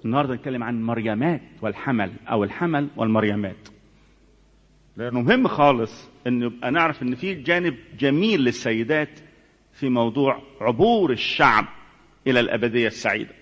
النهارده نتكلم عن مريمات والحمل او الحمل والمريمات لانه مهم خالص ان يبقى نعرف ان في جانب جميل للسيدات في موضوع عبور الشعب الى الابديه السعيده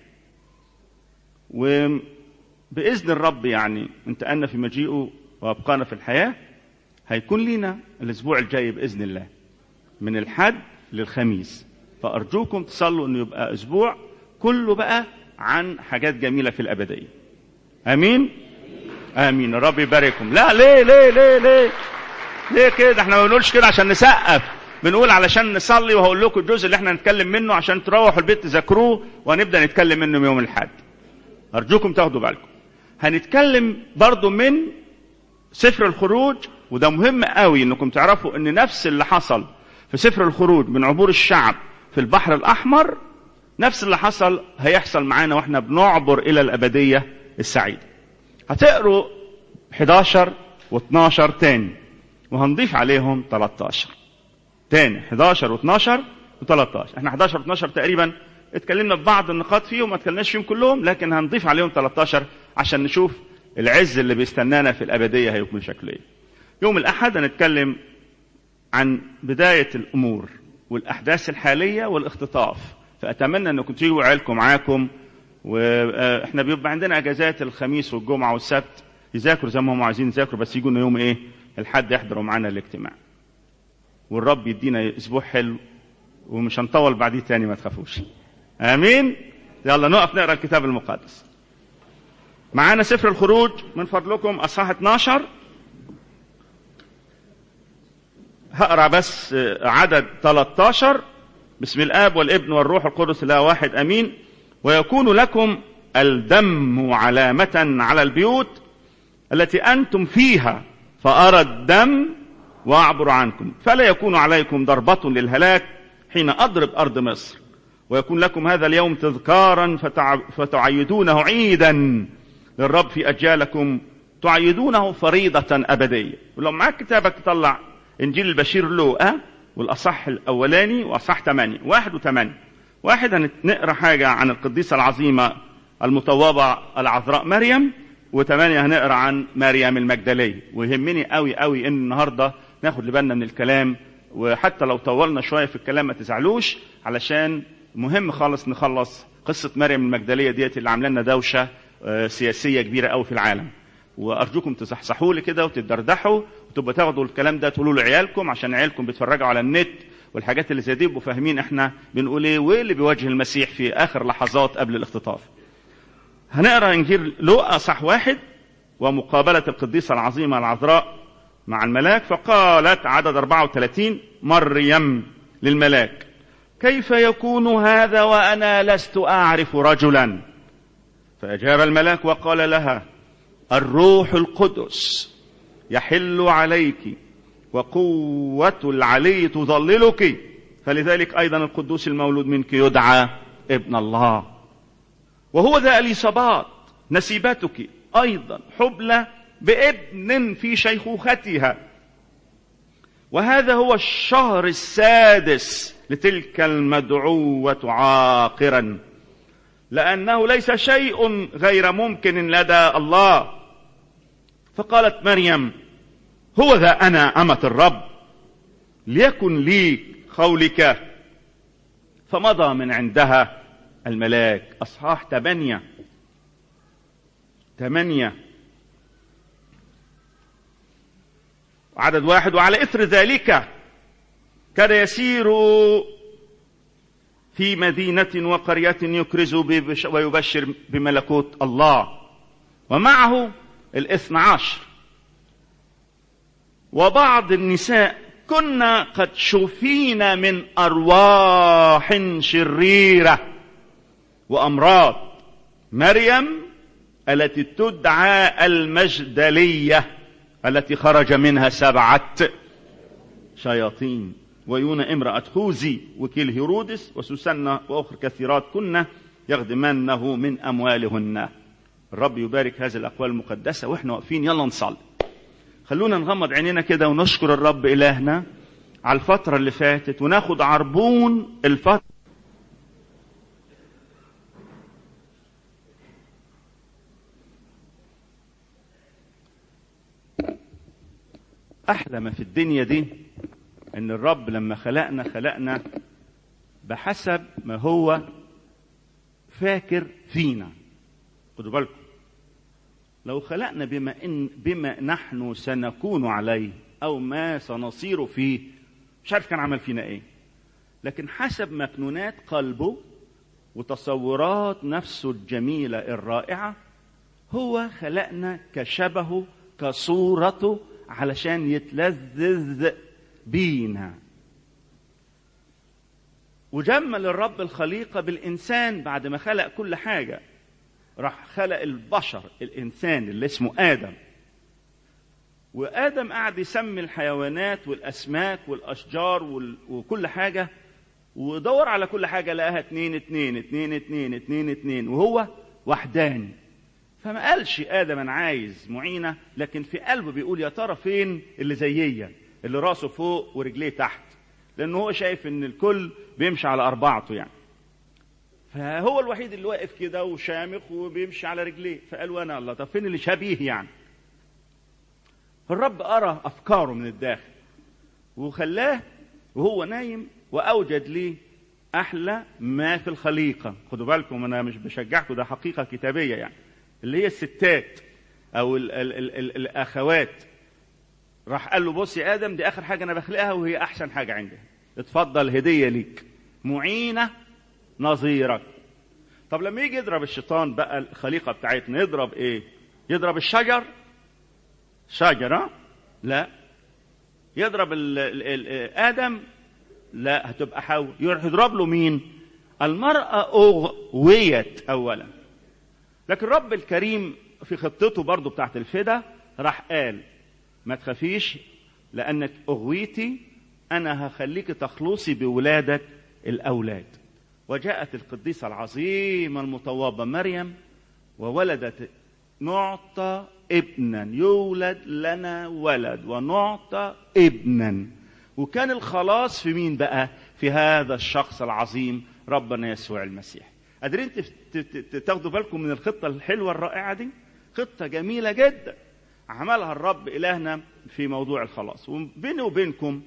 وباذن الرب يعني انتقلنا في مجيئه وابقانا في الحياه هيكون لنا الاسبوع الجاي باذن الله من الحد للخميس فارجوكم تصلوا انه يبقى اسبوع كله بقى عن حاجات جميله في الابديه امين امين الرب يبارككم لا ليه ليه ليه ليه ليه كده احنا ما بنقولش كده عشان نسقف بنقول علشان نصلي وهقول لكم الجزء اللي احنا نتكلم منه عشان تروحوا البيت تذاكروه وهنبدا نتكلم منه يوم الاحد ارجوكم تاخدوا بالكم هنتكلم برضو من سفر الخروج وده مهم قوي انكم تعرفوا ان نفس اللي حصل في سفر الخروج من عبور الشعب في البحر الاحمر نفس اللي حصل هيحصل معانا واحنا بنعبر الى الابديه السعيده هتقروا 11 و12 تاني وهنضيف عليهم 13 تاني 11 و12 و13 احنا 11 و12 تقريبا اتكلمنا في بعض النقاط فيهم ما اتكلمناش فيهم كلهم لكن هنضيف عليهم 13 عشان نشوف العز اللي بيستنانا في الابديه هيكون شكله ايه يوم الاحد هنتكلم عن بدايه الامور والاحداث الحاليه والاختطاف فاتمنى انكم تيجوا عيالكم معاكم واحنا بيبقى عندنا اجازات الخميس والجمعه والسبت يذاكروا زي ما هم عايزين يذاكروا بس يجوا يوم ايه الحد يحضروا معانا الاجتماع والرب يدينا اسبوع حلو ومش هنطول بعديه تاني ما تخافوش امين يلا نقف نقرا الكتاب المقدس معانا سفر الخروج من فضلكم اصحاح 12 هقرا بس عدد 13 بسم الاب والابن والروح القدس لا واحد امين ويكون لكم الدم علامة على البيوت التي أنتم فيها فأرى الدم وأعبر عنكم فلا يكون عليكم ضربة للهلاك حين أضرب أرض مصر ويكون لكم هذا اليوم تذكارا فتع... فتعيدونه عيدا للرب في أجيالكم تعيدونه فريضة أبدية ولو معاك كتابك تطلع إنجيل البشير لوقا والأصح الأولاني وأصح ثمانية واحد وثمانية واحد هنقرا حاجة عن القديسة العظيمة المطوبة العذراء مريم وثمانية هنقرا عن مريم المجدلية ويهمني قوي قوي ان النهاردة ناخد لبالنا من الكلام وحتى لو طولنا شوية في الكلام ما تزعلوش علشان مهم خالص نخلص قصة مريم المجدلية ديت اللي عامله لنا دوشة سياسية كبيرة قوي في العالم وارجوكم تصحصحوا لي كده وتتدردحوا وتبقى تاخدوا الكلام ده تقولوا لعيالكم عشان عيالكم بيتفرجوا على النت والحاجات اللي زي دي يبقوا فاهمين احنا بنقول ايه وايه اللي بيواجه المسيح في اخر لحظات قبل الاختطاف. هنقرا انجيل لوقا صح واحد ومقابله القديسه العظيمه العذراء مع الملاك فقالت عدد 34 مريم للملاك كيف يكون هذا وانا لست اعرف رجلا فاجاب الملاك وقال لها الروح القدس يحل عليك وقوة العلي تظللك فلذلك أيضا القدوس المولود منك يدعى ابن الله وهو ذا اليصابات نسيبتك أيضا حبلى بابن في شيخوختها وهذا هو الشهر السادس لتلك المدعوة عاقرا لأنه ليس شيء غير ممكن لدى الله فقالت مريم هو ذا أنا أمة الرب ليكن لي قولك فمضى من عندها الملاك أصحاح ثمانية ثمانية عدد واحد وعلى إثر ذلك كان يسير في مدينة وقرية يكرز ويبشر بملكوت الله ومعه الاثنى عشر وبعض النساء كنا قد شفينا من ارواح شريره وامراض مريم التي تدعى المجدليه التي خرج منها سبعه شياطين ويونا امراه خوذي وكيل هيرودس وسوسنة واخر كثيرات كنا يخدمانه من اموالهن الرب يبارك هذه الاقوال المقدسه واحنا واقفين يلا نصلي خلونا نغمض عينينا كده ونشكر الرب إلهنا على الفترة اللي فاتت وناخد عربون الفترة احلى ما في الدنيا دي ان الرب لما خلقنا خلقنا بحسب ما هو فاكر فينا خدوا بالكم لو خلقنا بما ان بما نحن سنكون عليه او ما سنصير فيه مش عارف كان عمل فينا ايه لكن حسب مكنونات قلبه وتصورات نفسه الجميله الرائعه هو خلقنا كشبهه كصورته علشان يتلذذ بينا وجمل الرب الخليقه بالانسان بعد ما خلق كل حاجه راح خلق البشر الانسان اللي اسمه ادم وادم قعد يسمي الحيوانات والاسماك والاشجار وال... وكل حاجه ودور على كل حاجه لقاها اتنين اتنين اتنين اتنين اتنين اتنين وهو وحداني فما قالش ادم انا عايز معينه لكن في قلبه بيقول يا ترى فين اللي زيي اللي راسه فوق ورجليه تحت لانه هو شايف ان الكل بيمشي على اربعته يعني فهو الوحيد اللي واقف كده وشامخ وبيمشي على رجليه فقال وانا الله طب فين اللي شبيه يعني الرب أرى أفكاره من الداخل وخلاه وهو نايم وأوجد لي أحلى ما في الخليقة خدوا بالكم أنا مش بشجعكم ده حقيقة كتابية يعني اللي هي الستات أو ال ال ال ال الأخوات راح قال له بص يا آدم دي آخر حاجة أنا بخلقها وهي أحسن حاجة عندي اتفضل هدية ليك معينة نظيرك طب لما يجي يضرب الشيطان بقى الخليقة بتاعتنا يضرب إيه يضرب الشجر شجرة لا يضرب ال ال ال آدم لا هتبقى حواء يروح يضرب له مين المرأة أغويت أولا لكن رب الكريم في خطته برضو بتاعت الفدا راح قال ما تخافيش لأنك أغويتي أنا هخليك تخلصي بولادة الأولاد وجاءت القديسة العظيمة المطوبة مريم وولدت نعطى ابنا يولد لنا ولد ونعطى ابنا وكان الخلاص في مين بقى في هذا الشخص العظيم ربنا يسوع المسيح قادرين تاخدوا بالكم من الخطه الحلوه الرائعه دي خطه جميله جدا عملها الرب الهنا في موضوع الخلاص وبيني وبينكم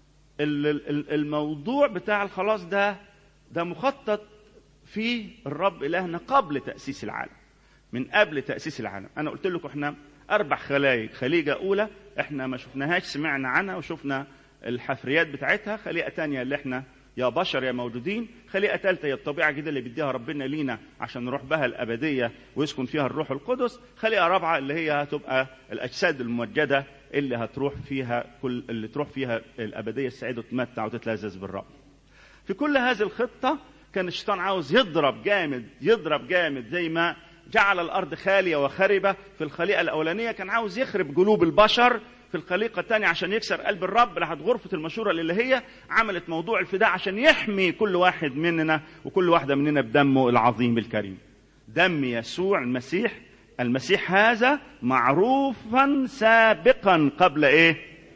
الموضوع بتاع الخلاص ده ده مخطط فيه الرب الهنا قبل تاسيس العالم من قبل تأسيس العالم أنا قلت لكم إحنا أربع خلايق خليقة أولى إحنا ما شفناهاش سمعنا عنها وشفنا الحفريات بتاعتها خليقة تانية اللي إحنا يا بشر يا موجودين خليقة ثالثة هي الطبيعة الجديدة اللي بيديها ربنا لينا عشان نروح بها الأبدية ويسكن فيها الروح القدس خليقة رابعة اللي هي هتبقى الأجساد الممجدة اللي هتروح فيها كل اللي تروح فيها الأبدية السعيدة وتتمتع وتتلذذ بالرب في كل هذه الخطة كان الشيطان عاوز يضرب جامد يضرب جامد زي ما جعل الارض خاليه وخربه في الخليقه الاولانيه كان عاوز يخرب قلوب البشر في الخليقه الثانيه عشان يكسر قلب الرب راحت غرفه المشوره الالهيه عملت موضوع الفداء عشان يحمي كل واحد مننا وكل واحده مننا بدمه العظيم الكريم دم يسوع المسيح المسيح هذا معروفا سابقا قبل ايه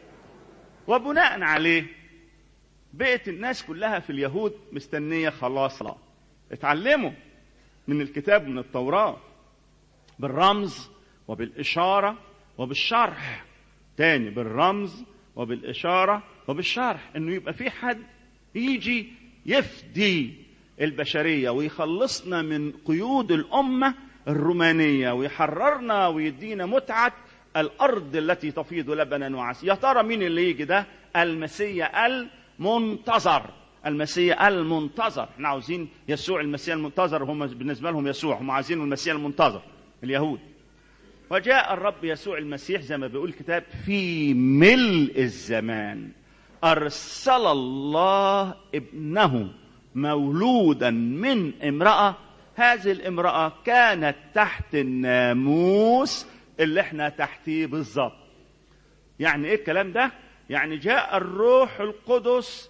وبناء عليه بقت الناس كلها في اليهود مستنيه خلاص الله اتعلموا من الكتاب من التوراة بالرمز وبالإشارة وبالشرح تاني بالرمز وبالإشارة وبالشرح إنه يبقى في حد يجي يفدي البشرية ويخلصنا من قيود الأمة الرومانية ويحررنا ويدينا متعة الأرض التي تفيض لبنا وعسل يا ترى مين اللي يجي ده المسيح المنتظر المسيح المنتظر احنا عاوزين يسوع المسيح المنتظر هم بالنسبه لهم يسوع هم عايزين المسيح المنتظر اليهود وجاء الرب يسوع المسيح زي ما بيقول الكتاب في ملء الزمان ارسل الله ابنه مولودا من امراه هذه الامراه كانت تحت الناموس اللي احنا تحتيه بالظبط يعني ايه الكلام ده يعني جاء الروح القدس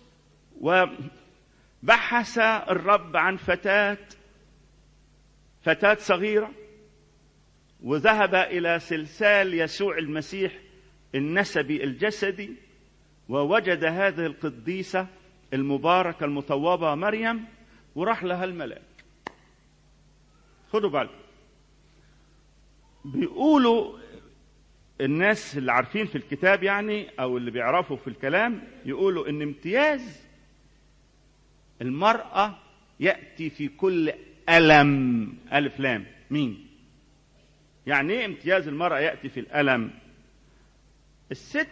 وبحث الرب عن فتاة فتاة صغيرة وذهب إلى سلسال يسوع المسيح النسبي الجسدي ووجد هذه القديسة المباركة المطوبة مريم وراح لها الملاك خدوا بالكم بيقولوا الناس اللي عارفين في الكتاب يعني او اللي بيعرفوا في الكلام يقولوا ان امتياز المرأة يأتي في كل ألم ألف لام مين يعني ايه امتياز المرأة يأتي في الألم الست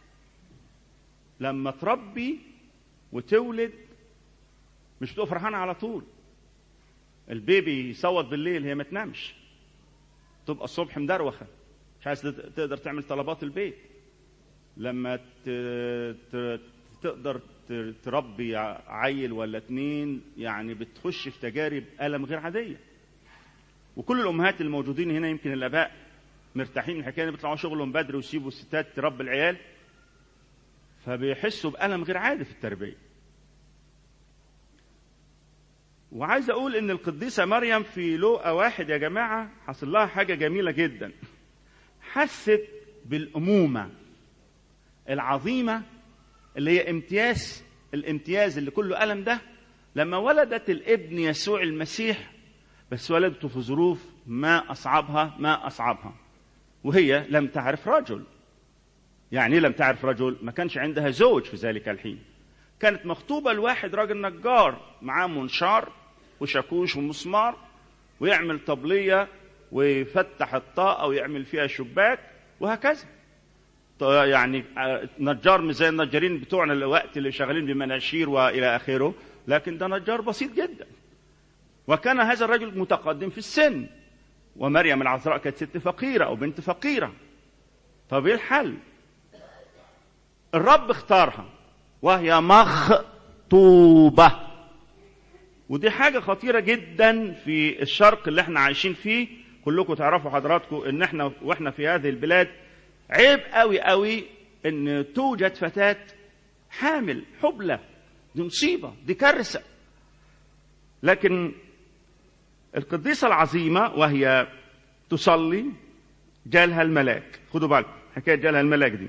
لما تربي وتولد مش بتبقى فرحانة على طول البيبي يصوت بالليل هي ما تنامش تبقى الصبح مدروخة مش عايز تقدر تعمل طلبات البيت لما ت... ت... تقدر ت- تربي عيل ولا اتنين يعني بتخش في تجارب ألم غير عادية وكل الأمهات الموجودين هنا يمكن الآباء مرتاحين من الحكاية دي بيطلعوا شغلهم بدري ويسيبوا الستات تربي العيال فبيحسوا بألم غير عادي في التربية وعايز أقول إن القديسة مريم في لوقا واحد يا جماعة حصل لها حاجة جميلة جدا حست بالأمومة العظيمة اللي هي امتياز الامتياز اللي كله ألم ده لما ولدت الابن يسوع المسيح بس ولدته في ظروف ما أصعبها ما أصعبها وهي لم تعرف رجل يعني إيه لم تعرف رجل ما كانش عندها زوج في ذلك الحين كانت مخطوبة لواحد راجل نجار معاه منشار وشاكوش ومسمار ويعمل طبلية ويفتح الطاقة ويعمل فيها شباك وهكذا ط- يعني آه، نجار مش زي النجارين بتوعنا الوقت اللي شغالين بمناشير والى اخره لكن ده نجار بسيط جدا وكان هذا الرجل متقدم في السن ومريم العذراء كانت ست فقيرة أو بنت فقيرة طب ايه الحل الرب اختارها وهي مخطوبة ودي حاجة خطيرة جدا في الشرق اللي احنا عايشين فيه كلكم تعرفوا حضراتكم ان احنا واحنا في هذه البلاد عيب قوي قوي ان توجد فتاة حامل حبلى دي مصيبة دي كارثة لكن القديسة العظيمة وهي تصلي جالها الملاك خدوا بالكم حكاية جالها الملاك دي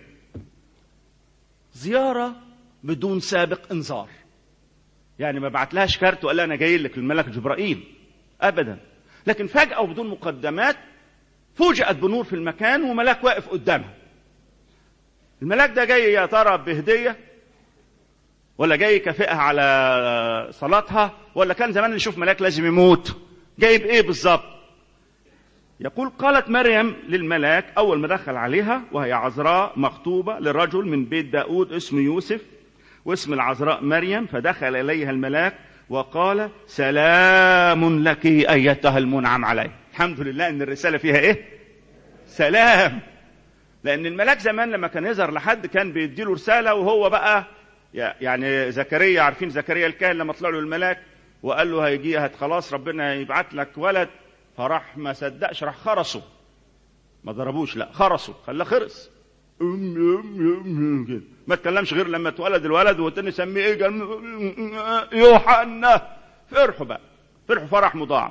زيارة بدون سابق انذار يعني ما بعتلهاش كارت وقال لها انا جاي لك الملك جبرائيل ابدا لكن فجأة وبدون مقدمات فوجئت بنور في المكان وملاك واقف قدامها الملاك ده جاي يا ترى بهدية ولا جاي يكافئها على صلاتها ولا كان زمان اللي يشوف ملاك لازم يموت جايب ايه بالظبط يقول قالت مريم للملاك اول ما دخل عليها وهي عذراء مخطوبة لرجل من بيت داود اسمه يوسف واسم العذراء مريم فدخل اليها الملاك وقال سلام لك ايتها المنعم عليه الحمد لله ان الرسالة فيها ايه سلام لان الملاك زمان لما كان يظهر لحد كان بيديله رسالة وهو بقى يعني زكريا عارفين زكريا الكاهن لما طلع له الملاك وقال له هيجي هت خلاص ربنا يبعت لك ولد فراح ما صدقش راح خرسه ما ضربوش لا خرسه خلاه خرس أم أم أم كده. ما اتكلمش غير لما اتولد الولد والتاني سميه ايه قال يوحنا فرحوا بقى فرحوا فرح مضاعف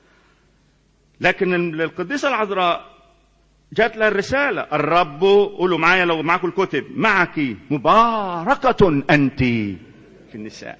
لكن القديسه العذراء جات لها الرسالة الرب قولوا معايا لو معاكم الكتب معك مباركة أنت في النساء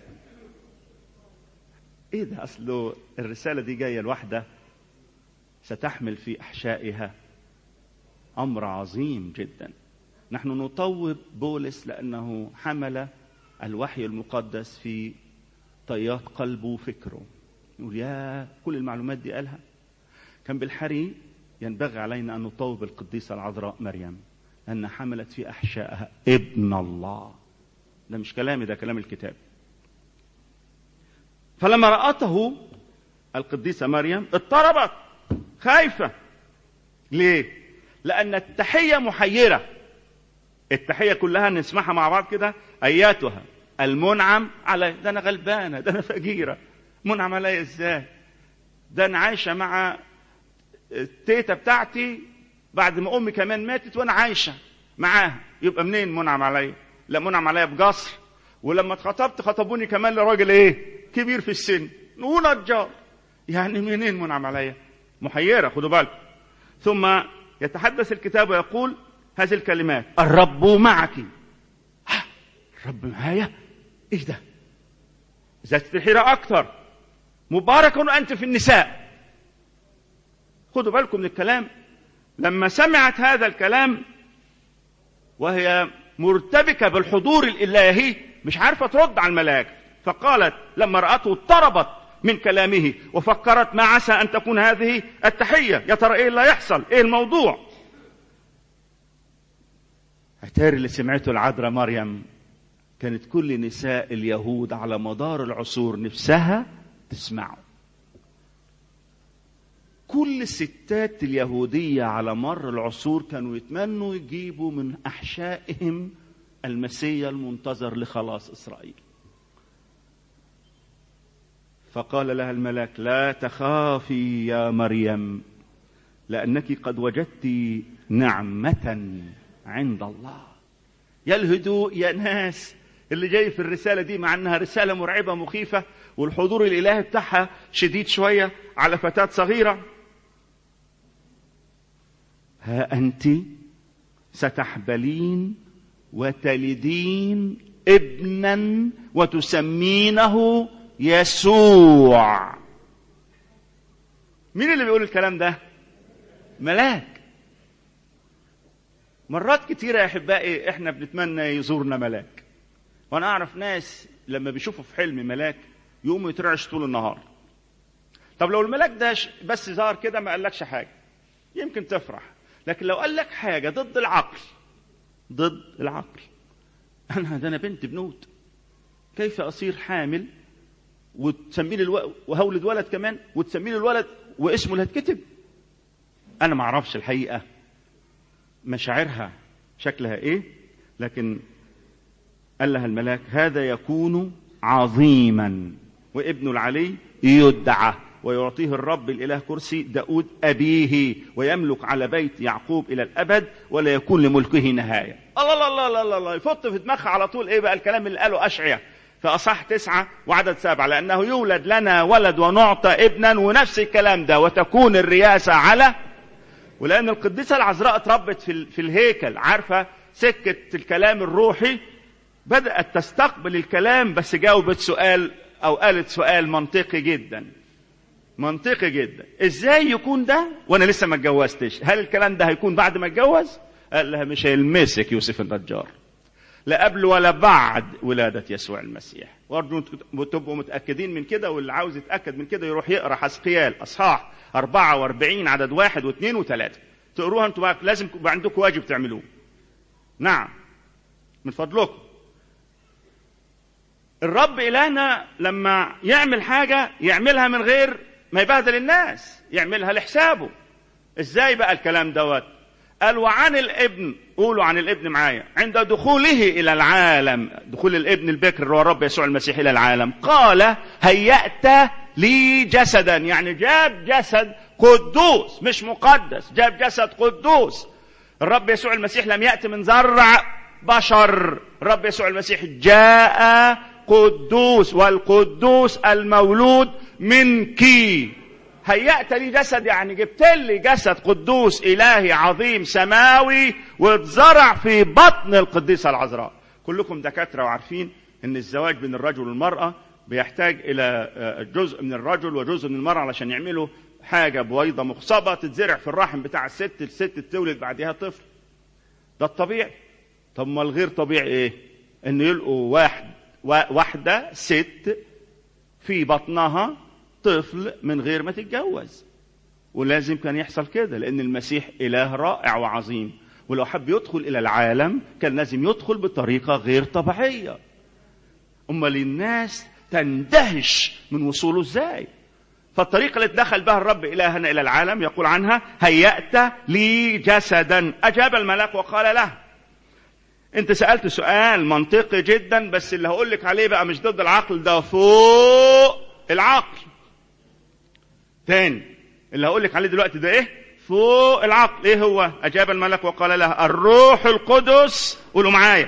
ايه ده اصله الرسالة دي جاية لوحدة ستحمل في احشائها امر عظيم جدا نحن نطوب بولس لانه حمل الوحي المقدس في طيات قلبه وفكره يقول يا كل المعلومات دي قالها كان بالحري ينبغي علينا ان نطوب القديسه العذراء مريم لان حملت في احشائها ابن الله ده مش كلامي ده كلام الكتاب فلما رأته القديسة مريم اضطربت خايفة ليه؟ لأن التحية محيرة التحية كلها نسمعها مع بعض كده أياتها المنعم علي ده أنا غلبانة ده أنا فقيرة منعم علي إزاي؟ ده أنا عايشة مع التيتا بتاعتي بعد ما أمي كمان ماتت وأنا عايشة معاها يبقى منين منعم عليا؟ لا منعم عليا بقصر ولما اتخطبت خطبوني كمان لراجل ايه؟ كبير في السن ونجار يعني منين منعم عليا؟ محيرة خدوا بالكم ثم يتحدث الكتاب ويقول هذه الكلمات الرب معك ها الرب معايا ايه ده زادت الحيرة اكثر مبارك انت في النساء خدوا بالكم من الكلام لما سمعت هذا الكلام وهي مرتبكة بالحضور الإلهي مش عارفة ترد على الملاك فقالت لما رأته اضطربت من كلامه وفكرت ما عسى أن تكون هذه التحية يا ترى إيه اللي يحصل إيه الموضوع اتاري اللي سمعته العذراء مريم كانت كل نساء اليهود على مدار العصور نفسها تسمعه كل الستات اليهودية على مر العصور كانوا يتمنوا يجيبوا من أحشائهم المسيا المنتظر لخلاص إسرائيل فقال لها الملاك لا تخافي يا مريم لأنك قد وجدت نعمة عند الله يا الهدوء يا ناس اللي جاي في الرسالة دي مع أنها رسالة مرعبة مخيفة والحضور الإلهي بتاعها شديد شوية على فتاة صغيرة ها أنت ستحبلين وتلدين ابنا وتسمينه يسوع مين اللي بيقول الكلام ده ملاك مرات كتيرة يا أحبائي إحنا بنتمنى يزورنا ملاك وأنا أعرف ناس لما بيشوفوا في حلم ملاك يقوموا يترعش طول النهار طب لو الملاك ده بس ظهر كده ما قالكش حاجة يمكن تفرح لكن لو قال لك حاجة ضد العقل ضد العقل أنا ده أنا بنت بنوت كيف أصير حامل وتسميني الو... وهولد ولد كمان وتسميني الولد واسمه اللي هتكتب أنا ما أعرفش الحقيقة مشاعرها شكلها إيه لكن قال لها الملاك هذا يكون عظيما وابن العلي يدعى ويعطيه الرب الإله كرسي داود أبيه ويملك على بيت يعقوب إلى الأبد ولا يكون لملكه نهاية الله الله الله الله الله, الله. يفط في دماغها على طول إيه بقى الكلام اللي قاله أشعيا في أصح تسعة وعدد سبعة لأنه يولد لنا ولد ونعطى ابنا ونفس الكلام ده وتكون الرياسة على ولأن القديسة العذراء اتربت في, في الهيكل عارفة سكة الكلام الروحي بدأت تستقبل الكلام بس جاوبت سؤال أو قالت سؤال منطقي جدا منطقي جدا ازاي يكون ده وانا لسه ما اتجوزتش هل الكلام ده هيكون بعد ما اتجوز قال لها مش هيلمسك يوسف النجار لا قبل ولا بعد ولادة يسوع المسيح وارجو تبقوا متأكدين من كده واللي عاوز يتأكد من كده يروح يقرأ حسقيال أصحاح 44 عدد واحد واثنين وثلاثة تقروها انتوا بقى لازم يبقى عندكم واجب تعملوه نعم من فضلكم الرب إلهنا لما يعمل حاجة يعملها من غير ما يبهدل الناس يعملها لحسابه ازاي بقى الكلام دوت قال وعن الابن قولوا عن الابن معايا عند دخوله الى العالم دخول الابن البكر هو الرب يسوع المسيح الى العالم قال هيأت لي جسدا يعني جاب جسد قدوس مش مقدس جاب جسد قدوس الرب يسوع المسيح لم يأتي من زرع بشر الرب يسوع المسيح جاء قدوس والقدوس المولود منك هيأت لي جسد يعني جبت لي جسد قدوس إلهي عظيم سماوي واتزرع في بطن القديسة العذراء كلكم دكاترة وعارفين ان الزواج بين الرجل والمرأة بيحتاج إلى جزء من الرجل وجزء من المرأة علشان يعملوا حاجة بويضة مخصبة تتزرع في الرحم بتاع الست الست تولد بعدها طفل ده الطبيعي طب ما الغير طبيعي ايه ان يلقوا واحد واحدة ست في بطنها طفل من غير ما تتجوز ولازم كان يحصل كده لأن المسيح إله رائع وعظيم ولو حب يدخل إلى العالم كان لازم يدخل بطريقة غير طبيعية أمال الناس تندهش من وصوله ازاي فالطريقة اللي دخل بها الرب إلهنا إلى العالم يقول عنها هيأت لي جسدا أجاب الملاك وقال له انت سألت سؤال منطقي جدا بس اللي هقول لك عليه بقى مش ضد العقل ده فوق العقل تاني اللي هقول لك عليه دلوقتي ده ايه فوق العقل ايه هو اجاب الملك وقال له الروح القدس قولوا معايا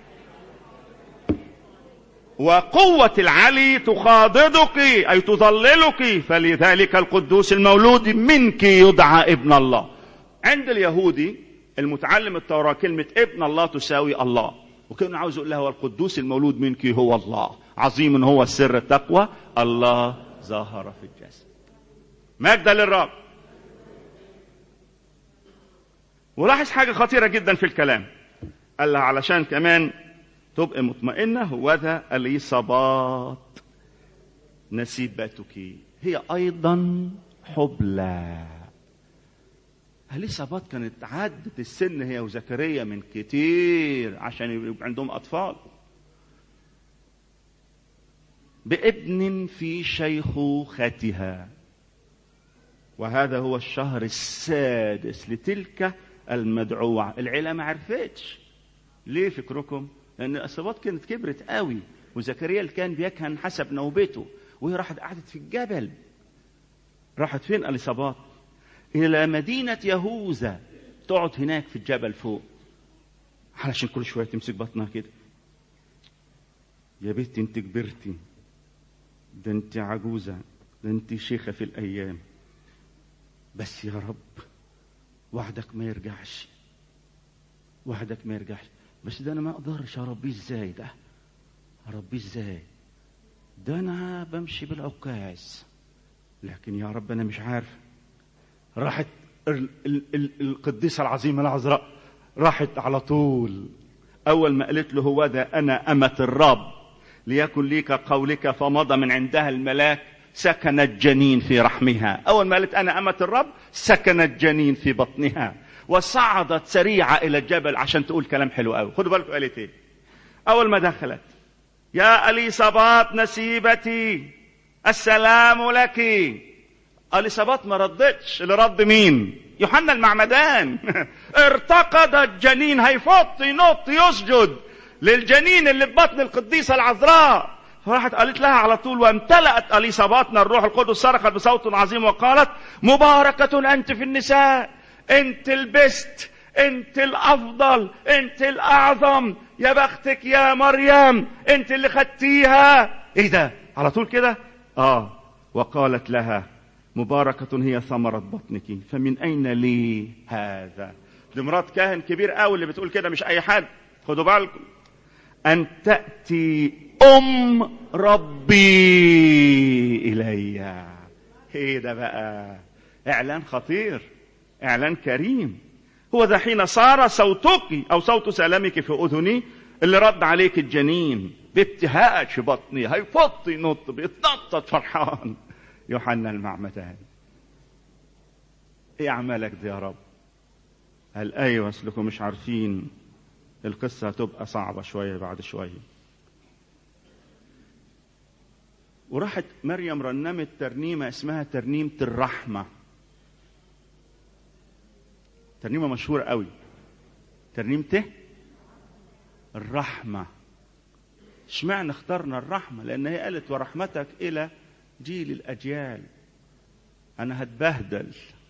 وقوة العلي تخاضدك أي تضللك فلذلك القدوس المولود منك يدعى ابن الله عند اليهودي المتعلم التوراة كلمة ابن الله تساوي الله وكان عاوز يقول له هو القدوس المولود منك هو الله عظيم هو سر التقوى الله ظهر في الجسد مجد للرب ولاحظ حاجة خطيرة جدا في الكلام قال لها علشان كمان تبقى مطمئنة هو ذا اليصابات نسيبتك هي أيضا حبلى اليصابات كانت عدت السن هي وزكريا من كتير عشان يبقى عندهم أطفال بابن في شيخوختها وهذا هو الشهر السادس لتلك المدعوة العيلة ما عرفتش ليه فكركم لأن الأصابات كانت كبرت قوي وزكريا اللي كان بيكهن حسب نوبته وهي راحت قعدت في الجبل راحت فين اليصابات إلى مدينة يهوذا تقعد هناك في الجبل فوق علشان كل شوية تمسك بطنها كده يا بنتي انت كبرتي ده انت عجوزة ده انت شيخة في الأيام بس يا رب وعدك ما يرجعش وعدك ما يرجعش بس ده انا ما اقدرش اربيه ازاي ده اربيه ازاي ده انا بمشي بالعكاز لكن يا رب انا مش عارف راحت ال- ال- ال- القديسة العظيمة العذراء راحت على طول أول ما قالت له هو ده أنا أمة الرب ليكن لي كقولك فمضى من عندها الملاك سكن الجنين في رحمها أول ما قالت أنا أمة الرب سكن الجنين في بطنها وصعدت سريعة إلى الجبل عشان تقول كلام حلو قوي خدوا بالكم قالت إيه أول ما دخلت يا أليصابات نسيبتي السلام لك اليصابات ما ردتش اللي رد مين يوحنا المعمدان ارتقد الجنين هيفط ينط يسجد للجنين اللي في بطن القديسه العذراء فراحت قالت لها على طول وامتلأت اليصاباتنا الروح القدس صرخت بصوت عظيم وقالت مباركة أنت في النساء أنت البست أنت الأفضل أنت الأعظم يا بختك يا مريم أنت اللي خدتيها إيه ده على طول كده آه وقالت لها مباركة هي ثمرة بطنك فمن أين لي هذا دي مرات كاهن كبير قوي اللي بتقول كده مش أي حد خدوا بالكم أن تأتي أم ربي إلي إيه ده بقى إعلان خطير إعلان كريم هو ذا حين صار صوتك أو صوت سلامك في أذني اللي رد عليك الجنين بابتهاج في بطني هيفط ينط بيتنطط فرحان يوحنا المعمدان ايه اعمالك دي يا رب قال ايوه اصلكم مش عارفين القصة هتبقى صعبة شوية بعد شوية وراحت مريم رنمت ترنيمة اسمها ترنيمة الرحمة ترنيمة مشهورة قوي ترنيمة الرحمة اشمعنى اخترنا الرحمة لأن هي قالت ورحمتك إلى جيل الأجيال أنا هتبهدل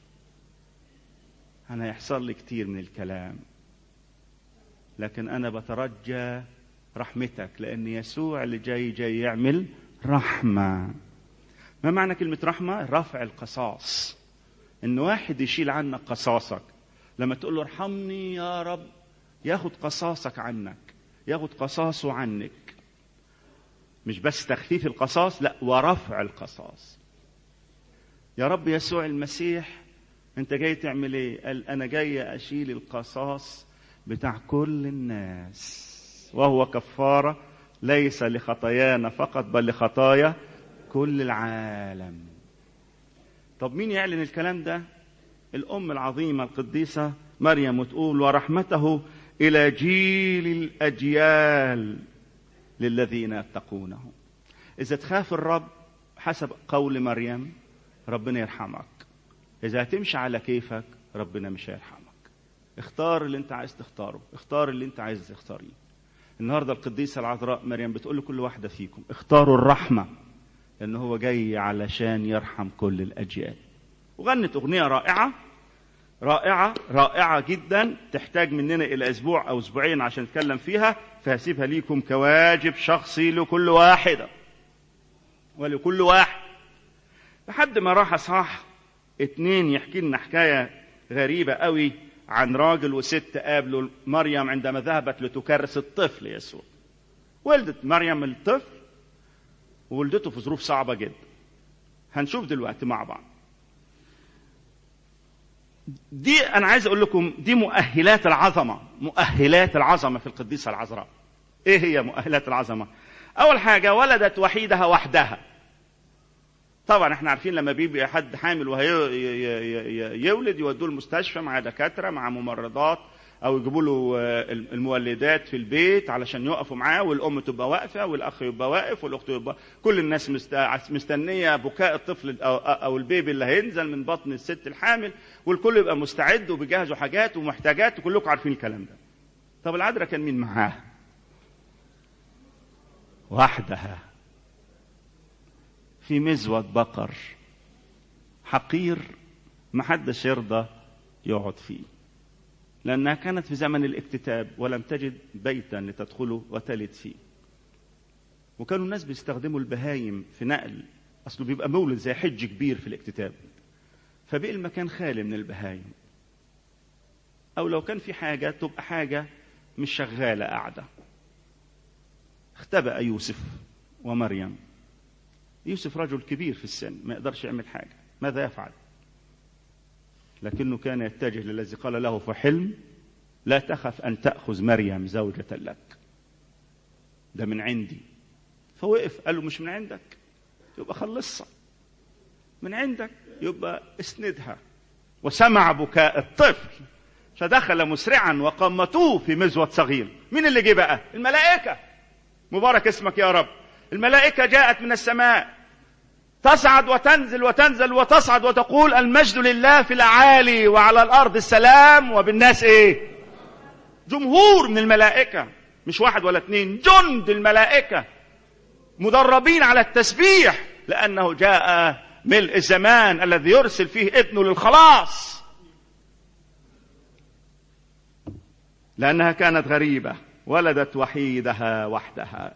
أنا هيحصل لي كتير من الكلام لكن أنا بترجى رحمتك لأن يسوع اللي جاي جاي يعمل رحمة ما معنى كلمة رحمة؟ رفع القصاص إن واحد يشيل عنك قصاصك لما تقول له ارحمني يا رب ياخد قصاصك عنك ياخد قصاصه عنك مش بس تخفيف القصاص لا ورفع القصاص يا رب يسوع المسيح انت جاي تعمل ايه قال انا جاي اشيل القصاص بتاع كل الناس وهو كفاره ليس لخطايانا فقط بل لخطايا كل العالم طب مين يعلن الكلام ده الام العظيمه القديسه مريم وتقول ورحمته الى جيل الاجيال للذين يتقونه اذا تخاف الرب حسب قول مريم ربنا يرحمك اذا هتمشي على كيفك ربنا مش هيرحمك اختار اللي انت عايز تختاره اختار اللي انت عايز تختاريه النهارده القديسه العذراء مريم بتقول لكل واحده فيكم اختاروا الرحمه لان هو جاي علشان يرحم كل الاجيال وغنت اغنيه رائعه رائعه رائعه جدا تحتاج مننا الى اسبوع او اسبوعين عشان نتكلم فيها فهسيبها ليكم كواجب شخصي لكل واحده ولكل واحد لحد ما راح اصحاح اتنين يحكي لنا حكايه غريبه قوي عن راجل وست قابلوا مريم عندما ذهبت لتكرس الطفل يسوع ولدت مريم الطفل وولدته في ظروف صعبه جدا هنشوف دلوقتي مع بعض دي انا عايز اقول لكم دي مؤهلات العظمه مؤهلات العظمه في القديسه العذراء ايه هي مؤهلات العظمه اول حاجه ولدت وحيدها وحدها طبعا احنا عارفين لما بيبقى حد حامل وهيولد يودوه المستشفى مع دكاتره مع ممرضات او يجيبوا له المولدات في البيت علشان يقفوا معاه والام تبقى واقفه والاخ يبقى واقف والاخت يبقى كل الناس مستنيه بكاء الطفل او او البيبي اللي هينزل من بطن الست الحامل والكل يبقى مستعد وبيجهزوا حاجات ومحتاجات وكلكم عارفين الكلام ده. طب العذراء كان مين معاها؟ وحدها في مزود بقر حقير محدش يرضى يقعد فيه لأنها كانت في زمن الاكتتاب ولم تجد بيتا لتدخله وتلد فيه وكانوا الناس بيستخدموا البهايم في نقل أصله بيبقى مولد زي حج كبير في الاكتتاب فبقي المكان خالي من البهايم أو لو كان في حاجة تبقى حاجة مش شغالة قاعدة اختبأ يوسف ومريم يوسف رجل كبير في السن ما يقدرش يعمل حاجة ماذا يفعل لكنه كان يتجه للذي قال له في حلم لا تخف أن تأخذ مريم زوجة لك ده من عندي فوقف قال له مش من عندك يبقى خلصها من عندك يبقى اسندها وسمع بكاء الطفل فدخل مسرعا وقمتوه في مزود صغير مين اللي جه بقى الملائكة مبارك اسمك يا رب الملائكة جاءت من السماء تصعد وتنزل وتنزل وتصعد وتقول المجد لله في الأعالي وعلى الأرض السلام وبالناس إيه جمهور من الملائكة مش واحد ولا اثنين جند الملائكة مدربين على التسبيح لأنه جاء ملء الزمان الذي يرسل فيه ابنه للخلاص لأنها كانت غريبة ولدت وحيدها وحدها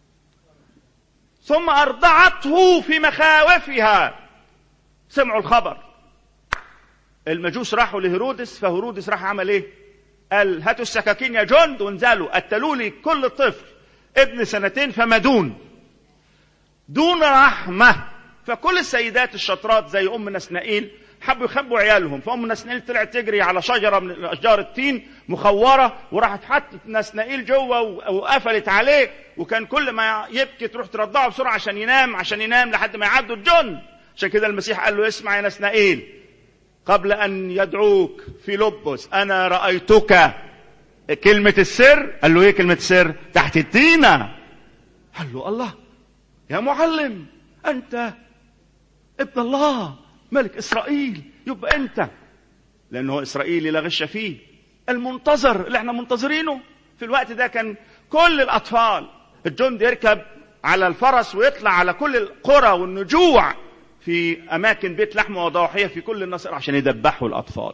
ثم أرضعته في مخاوفها سمعوا الخبر المجوس راحوا لهيرودس فهيرودس راح عمل ايه قال هاتوا السكاكين يا جند وانزلوا قتلوا لي كل طفل ابن سنتين فما دون دون رحمة فكل السيدات الشاطرات زي أم نسنائيل حبوا يخبوا عيالهم فأم نسنائيل طلعت تجري على شجرة من أشجار التين مخورة وراحت حطت نسنائيل جوه وقفلت عليه وكان كل ما يبكي تروح ترضعه بسرعة عشان ينام عشان ينام لحد ما يعدوا الجند عشان كده المسيح قال له اسمع يا نسنائيل قبل أن يدعوك في لبس أنا رأيتك كلمة السر قال له ايه كلمة السر تحت التينة قال له الله يا معلم أنت ابن الله ملك إسرائيل يبقى أنت لأنه إسرائيلي لا غش فيه المنتظر اللي احنا منتظرينه في الوقت ده كان كل الأطفال الجند يركب على الفرس ويطلع على كل القرى والنجوع في أماكن بيت لحم وضواحية في كل النصر عشان يذبحوا الأطفال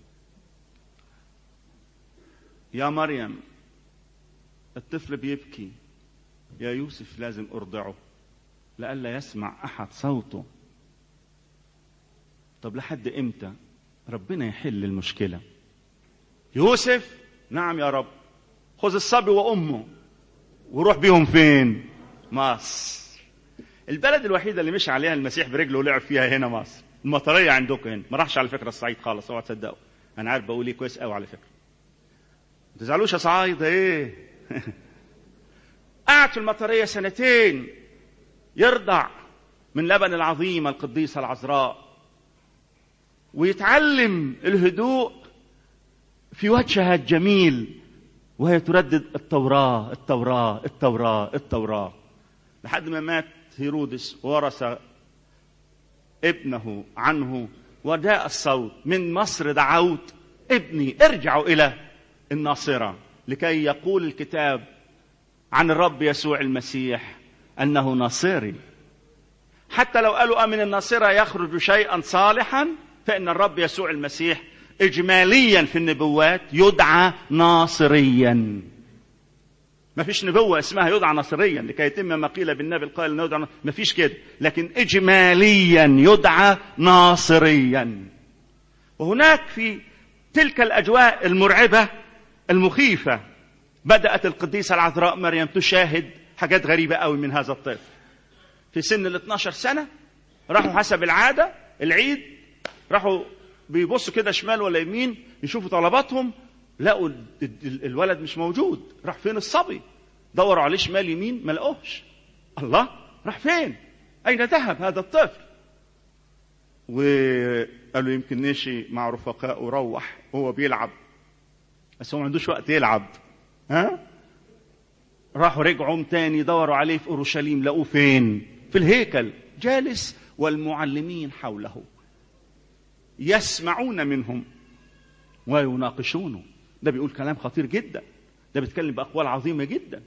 يا مريم الطفل بيبكي يا يوسف لازم أرضعه لئلا يسمع أحد صوته طب لحد إمتى ربنا يحل المشكلة يوسف نعم يا رب خذ الصبي وأمه وروح بيهم فين مصر البلد الوحيدة اللي مشي عليها المسيح برجله ولعب فيها هنا مصر المطرية عندكم هنا ما راحش على فكرة الصعيد خالص اوعى تصدقوا أنا عارف بقول إيه كويس قوي على فكرة ما تزعلوش يا صعايدة إيه قعد في المطرية سنتين يرضع من لبن العظيمة القديسة العذراء ويتعلم الهدوء في وجهها الجميل وهي تردد التوراة التوراة التوراة التوراة لحد ما مات هيرودس ورث ابنه عنه وجاء الصوت من مصر دعوت ابني ارجعوا إلى الناصرة لكي يقول الكتاب عن الرب يسوع المسيح أنه ناصري حتى لو قالوا من الناصرة يخرج شيئا صالحا فإن الرب يسوع المسيح إجماليا في النبوات يدعى ناصريا ما فيش نبوة اسمها يدعى ناصريا لكي يتم ما قيل بالنبي القائل انه يدعى ما فيش كده لكن إجماليا يدعى ناصريا وهناك في تلك الأجواء المرعبة المخيفة بدأت القديسة العذراء مريم تشاهد حاجات غريبة قوي من هذا الطفل في سن ال 12 سنة راحوا حسب العادة العيد راحوا بيبصوا كده شمال ولا يمين يشوفوا طلباتهم لقوا ال- ال- الولد مش موجود راح فين الصبي دوروا عليه شمال يمين ما لقوهش الله راح فين اين ذهب هذا الطفل وقالوا يمكن مشي مع رفقائه وروح وهو بيلعب بس هو ما عندوش وقت يلعب ها راحوا رجعوا تاني دوروا عليه في اورشليم لقوه فين في الهيكل جالس والمعلمين حوله يسمعون منهم ويناقشونه ده بيقول كلام خطير جدا ده بيتكلم باقوال عظيمه جدا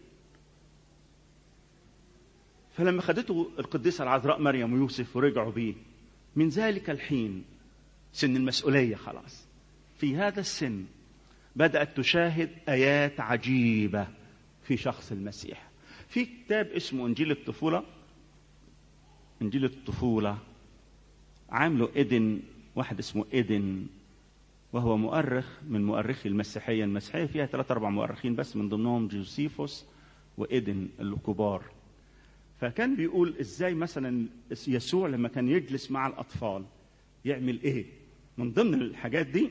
فلما خدته القديسه العذراء مريم ويوسف ورجعوا بيه من ذلك الحين سن المسؤوليه خلاص في هذا السن بدات تشاهد ايات عجيبه في شخص المسيح في كتاب اسمه انجيل الطفوله انجيل الطفوله عامله ايدن واحد اسمه ايدن وهو مؤرخ من مؤرخي المسيحيه المسيحيه فيها ثلاث اربع مؤرخين بس من ضمنهم جوزيفوس وايدن الكبار فكان بيقول ازاي مثلا يسوع لما كان يجلس مع الاطفال يعمل ايه من ضمن الحاجات دي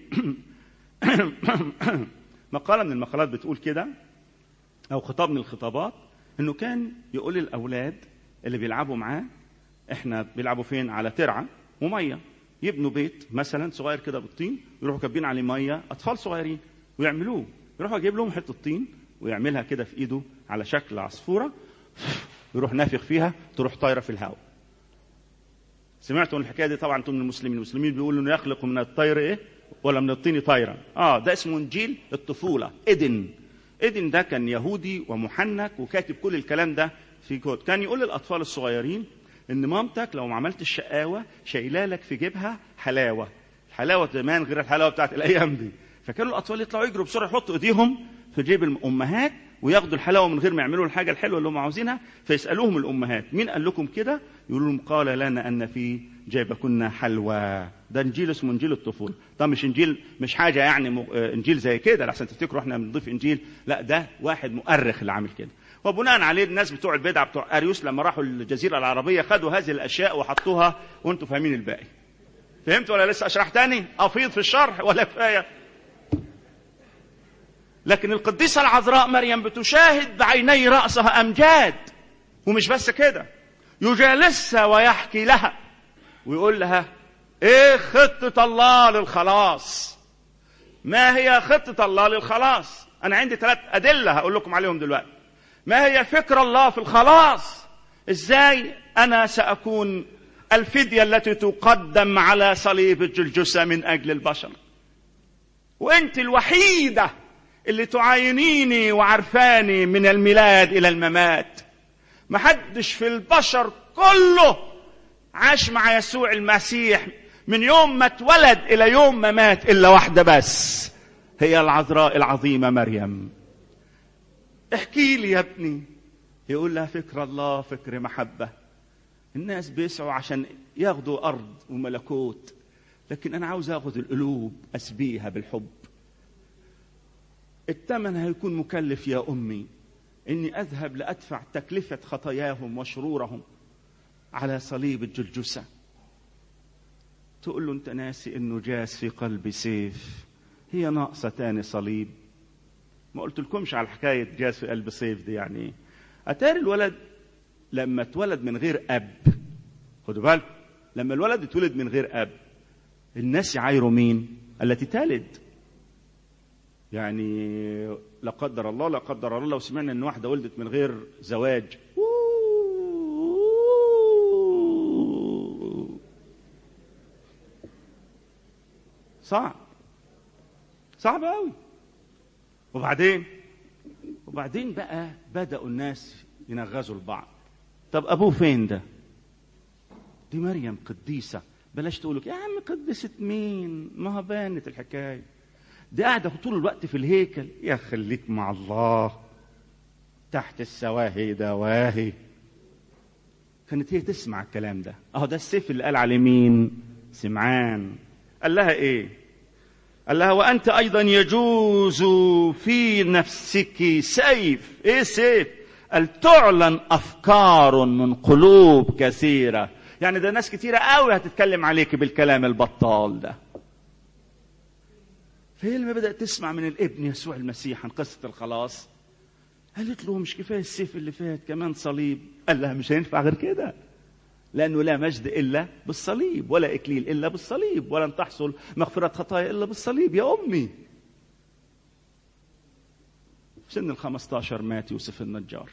مقاله من المقالات بتقول كده او خطاب من الخطابات انه كان يقول للاولاد اللي بيلعبوا معاه احنا بيلعبوا فين على ترعه وميه يبنوا بيت مثلا صغير كده بالطين يروحوا كابين عليه ميه اطفال صغيرين ويعملوه يروحوا يجيب لهم حته طين ويعملها كده في ايده على شكل عصفوره يروح نافخ فيها تروح طايره في الهواء سمعتوا الحكايه دي طبعا انتم من المسلمين المسلمين بيقولوا انه يخلق من الطير ايه ولا من الطين طيرا اه ده اسمه انجيل الطفوله ادن ادن ده كان يهودي ومحنك وكاتب كل الكلام ده في كود كان يقول للاطفال الصغيرين ان مامتك لو ما عملتش الشقاوه شايله لك في جيبها حلاوه الحلاوه زمان غير الحلاوه بتاعت الايام دي فكانوا الاطفال يطلعوا يجروا بسرعه يحطوا ايديهم في جيب الامهات وياخدوا الحلاوه من غير ما يعملوا الحاجه الحلوه اللي هم عاوزينها فيسالوهم الامهات مين قال لكم كده يقولوا لهم قال لنا ان في جيبكن حلوى ده انجيل اسمه انجيل الطفوله ده مش انجيل مش حاجه يعني م... انجيل زي كده لحسن تفتكروا احنا بنضيف انجيل لا ده واحد مؤرخ اللي عامل كده وبناء عليه الناس بتوع البدع بتوع اريوس لما راحوا الجزيره العربيه خدوا هذه الاشياء وحطوها وانتم فاهمين الباقي فهمت ولا لسه اشرح تاني افيض في الشرح ولا كفايه لكن القديسه العذراء مريم بتشاهد بعيني راسها امجاد ومش بس كده يجالسها ويحكي لها ويقول لها ايه خطه الله للخلاص ما هي خطه الله للخلاص انا عندي ثلاث ادله هقول لكم عليهم دلوقتي ما هي فكر الله في الخلاص ازاي انا ساكون الفديه التي تقدم على صليب الجلجسه من اجل البشر وانت الوحيده اللي تعاينيني وعرفاني من الميلاد الى الممات محدش في البشر كله عاش مع يسوع المسيح من يوم ما اتولد الى يوم ما مات الا واحده بس هي العذراء العظيمه مريم احكي لي يا ابني يقول لها فكر الله فكر محبه الناس بيسعوا عشان ياخدوا ارض وملكوت لكن انا عاوز اخذ القلوب اسبيها بالحب الثمن هيكون مكلف يا امي اني اذهب لادفع تكلفه خطاياهم وشرورهم على صليب الجلجسه تقول له انت ناسي انه جاس في قلبي سيف هي ناقصه تاني صليب ما قلت لكمش على حكايه جاس في قلب سيف دي يعني ايه اتاري الولد لما اتولد من غير اب خدوا بالكم لما الولد اتولد من غير اب الناس يعايروا مين التي تلد يعني لا قدر الله لا قدر الله لو سمعنا ان واحده ولدت من غير زواج صعب صعب قوي وبعدين وبعدين بقى بدأوا الناس ينغزوا البعض طب أبوه فين ده دي مريم قديسة بلاش تقولوا يا عم قدسة مين ما بانت الحكاية دي قاعدة طول الوقت في الهيكل يا خليك مع الله تحت السواهي دواهي كانت هي تسمع الكلام ده اهو ده السيف اللي قال عليه مين سمعان قال لها ايه قال لها وانت ايضا يجوز في نفسك سيف ايه سيف قال تعلن افكار من قلوب كثيره يعني ده ناس كتيره قوي هتتكلم عليك بالكلام البطال ده هي لما بدأت تسمع من الابن يسوع المسيح عن قصة الخلاص قالت له مش كفاية السيف اللي فات كمان صليب قال لها مش هينفع غير كده لأنه لا مجد إلا بالصليب ولا إكليل إلا بالصليب ولن تحصل مغفرة خطايا إلا بالصليب يا أمي في سن الخمستاشر مات يوسف النجار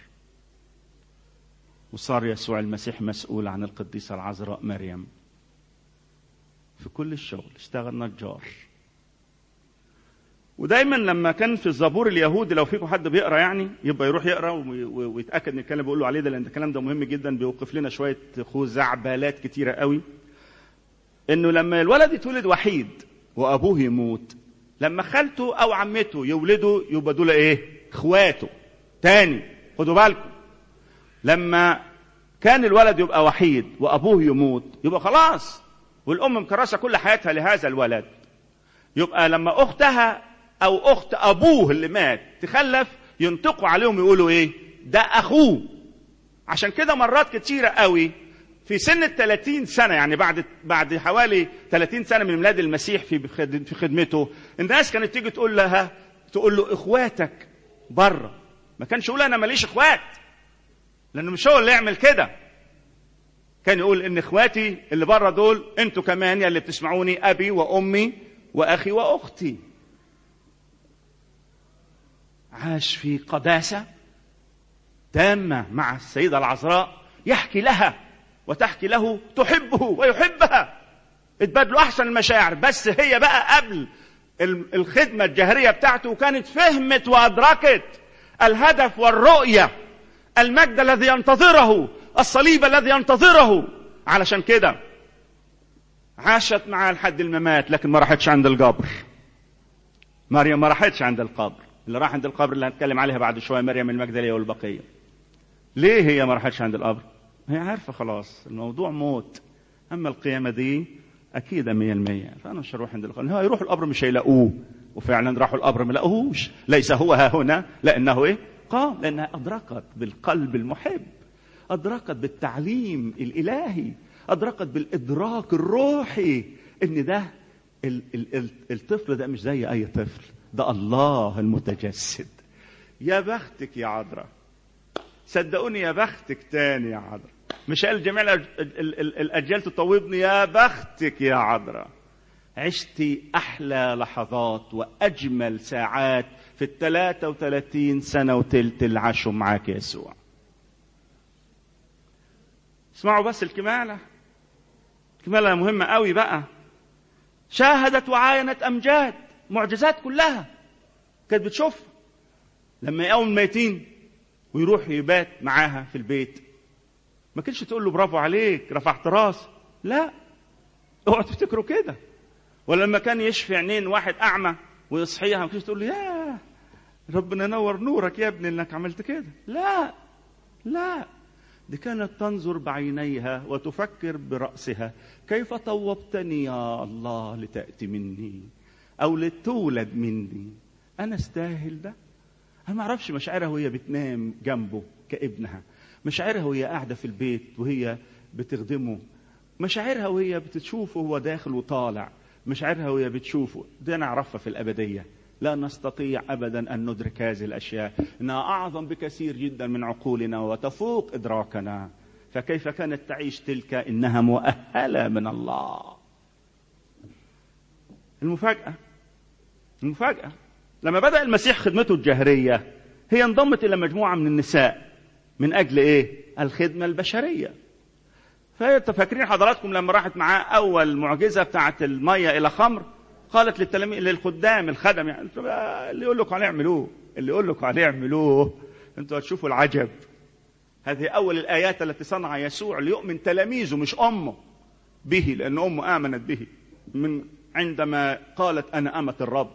وصار يسوع المسيح مسؤول عن القديسة العذراء مريم في كل الشغل اشتغل نجار ودايما لما كان في الزبور اليهودي لو فيكم حد بيقرا يعني يبقى يروح يقرا ويتاكد ان الكلام اللي بيقولوا عليه ده لان الكلام ده مهم جدا بيوقف لنا شويه خزعبلات كتيره قوي انه لما الولد يتولد وحيد وابوه يموت لما خالته او عمته يولدوا يبقى دول ايه اخواته تاني خدوا بالكم لما كان الولد يبقى وحيد وابوه يموت يبقى خلاص والام مكرسه كل حياتها لهذا الولد يبقى لما اختها او اخت ابوه اللي مات تخلف ينطقوا عليهم يقولوا ايه ده اخوه عشان كده مرات كتيرة قوي في سن ال 30 سنة يعني بعد بعد حوالي 30 سنة من ميلاد المسيح في في خدمته الناس كانت تيجي تقول لها تقول له اخواتك بره ما كانش يقول انا ماليش اخوات لانه مش هو اللي يعمل كده كان يقول ان اخواتي اللي بره دول انتوا كمان يا اللي بتسمعوني ابي وامي واخي واختي عاش في قداسه تامه مع السيده العذراء يحكي لها وتحكي له تحبه ويحبها اتبادلوا احسن المشاعر بس هي بقى قبل الخدمه الجهريه بتاعته كانت فهمت وادركت الهدف والرؤيه المجد الذي ينتظره الصليب الذي ينتظره علشان كده عاشت معاه لحد الممات لكن ما راحتش عند القبر مريم ما راحتش عند القبر اللي راح عند القبر اللي هنتكلم عليها بعد شويه مريم المجدليه والبقيه ليه هي ما راحتش عند القبر هي عارفه خلاص الموضوع موت اما القيامه دي اكيد 100% فانا مش هروح عند القبر هو يروحوا القبر مش هيلاقوه وفعلا راحوا القبر ما لقوهوش ليس هو ها هنا لانه ايه قام لانها ادركت بالقلب المحب ادركت بالتعليم الالهي ادركت بالادراك الروحي ان ده ال- ال- ال- الطفل ده مش زي اي طفل ده الله المتجسد يا بختك يا عذراء صدقوني يا بختك تاني يا عذراء مش قال جميع الأج- ال- ال- ال- الاجيال تطوبني يا بختك يا عذراء عشتي احلى لحظات واجمل ساعات في ال 33 سنه وتلت اللي عاشوا معاك يسوع اسمعوا بس الكماله الكماله مهمه قوي بقى شاهدت وعاينت امجاد معجزات كلها كانت بتشوف لما يقوم الميتين ويروح يبات معاها في البيت ما كانش تقول له برافو عليك رفعت راس لا اوعوا تفتكروا كده ولا لما كان يشفي عينين واحد اعمى ويصحيها ما كانش تقول له يا ربنا نور نورك يا ابني انك عملت كده لا لا دي كانت تنظر بعينيها وتفكر برأسها كيف طوبتني يا الله لتأتي مني أو لتولد مني أنا استاهل ده أنا ما أعرفش مشاعرها وهي بتنام جنبه كابنها مشاعرها وهي قاعدة في البيت وهي بتخدمه مشاعرها وهي بتشوفه وهو داخل وطالع مشاعرها وهي بتشوفه دي نعرفها في الأبدية لا نستطيع ابدا ان ندرك هذه الاشياء انها اعظم بكثير جدا من عقولنا وتفوق ادراكنا فكيف كانت تعيش تلك انها مؤهله من الله المفاجاه المفاجاه لما بدا المسيح خدمته الجهريه هي انضمت الى مجموعه من النساء من اجل ايه الخدمه البشريه فانت فاكرين حضراتكم لما راحت معاه اول معجزه بتاعت الميه الى خمر قالت للتلاميذ للخدام الخدم يعني اللي يقول لكم عليه اعملوه اللي يقول لكم عليه اعملوه انتوا هتشوفوا العجب هذه اول الايات التي صنع يسوع ليؤمن تلاميذه مش امه به لان امه امنت به من عندما قالت انا امه الرب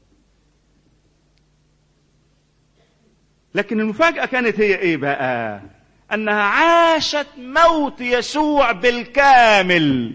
لكن المفاجاه كانت هي ايه بقى انها عاشت موت يسوع بالكامل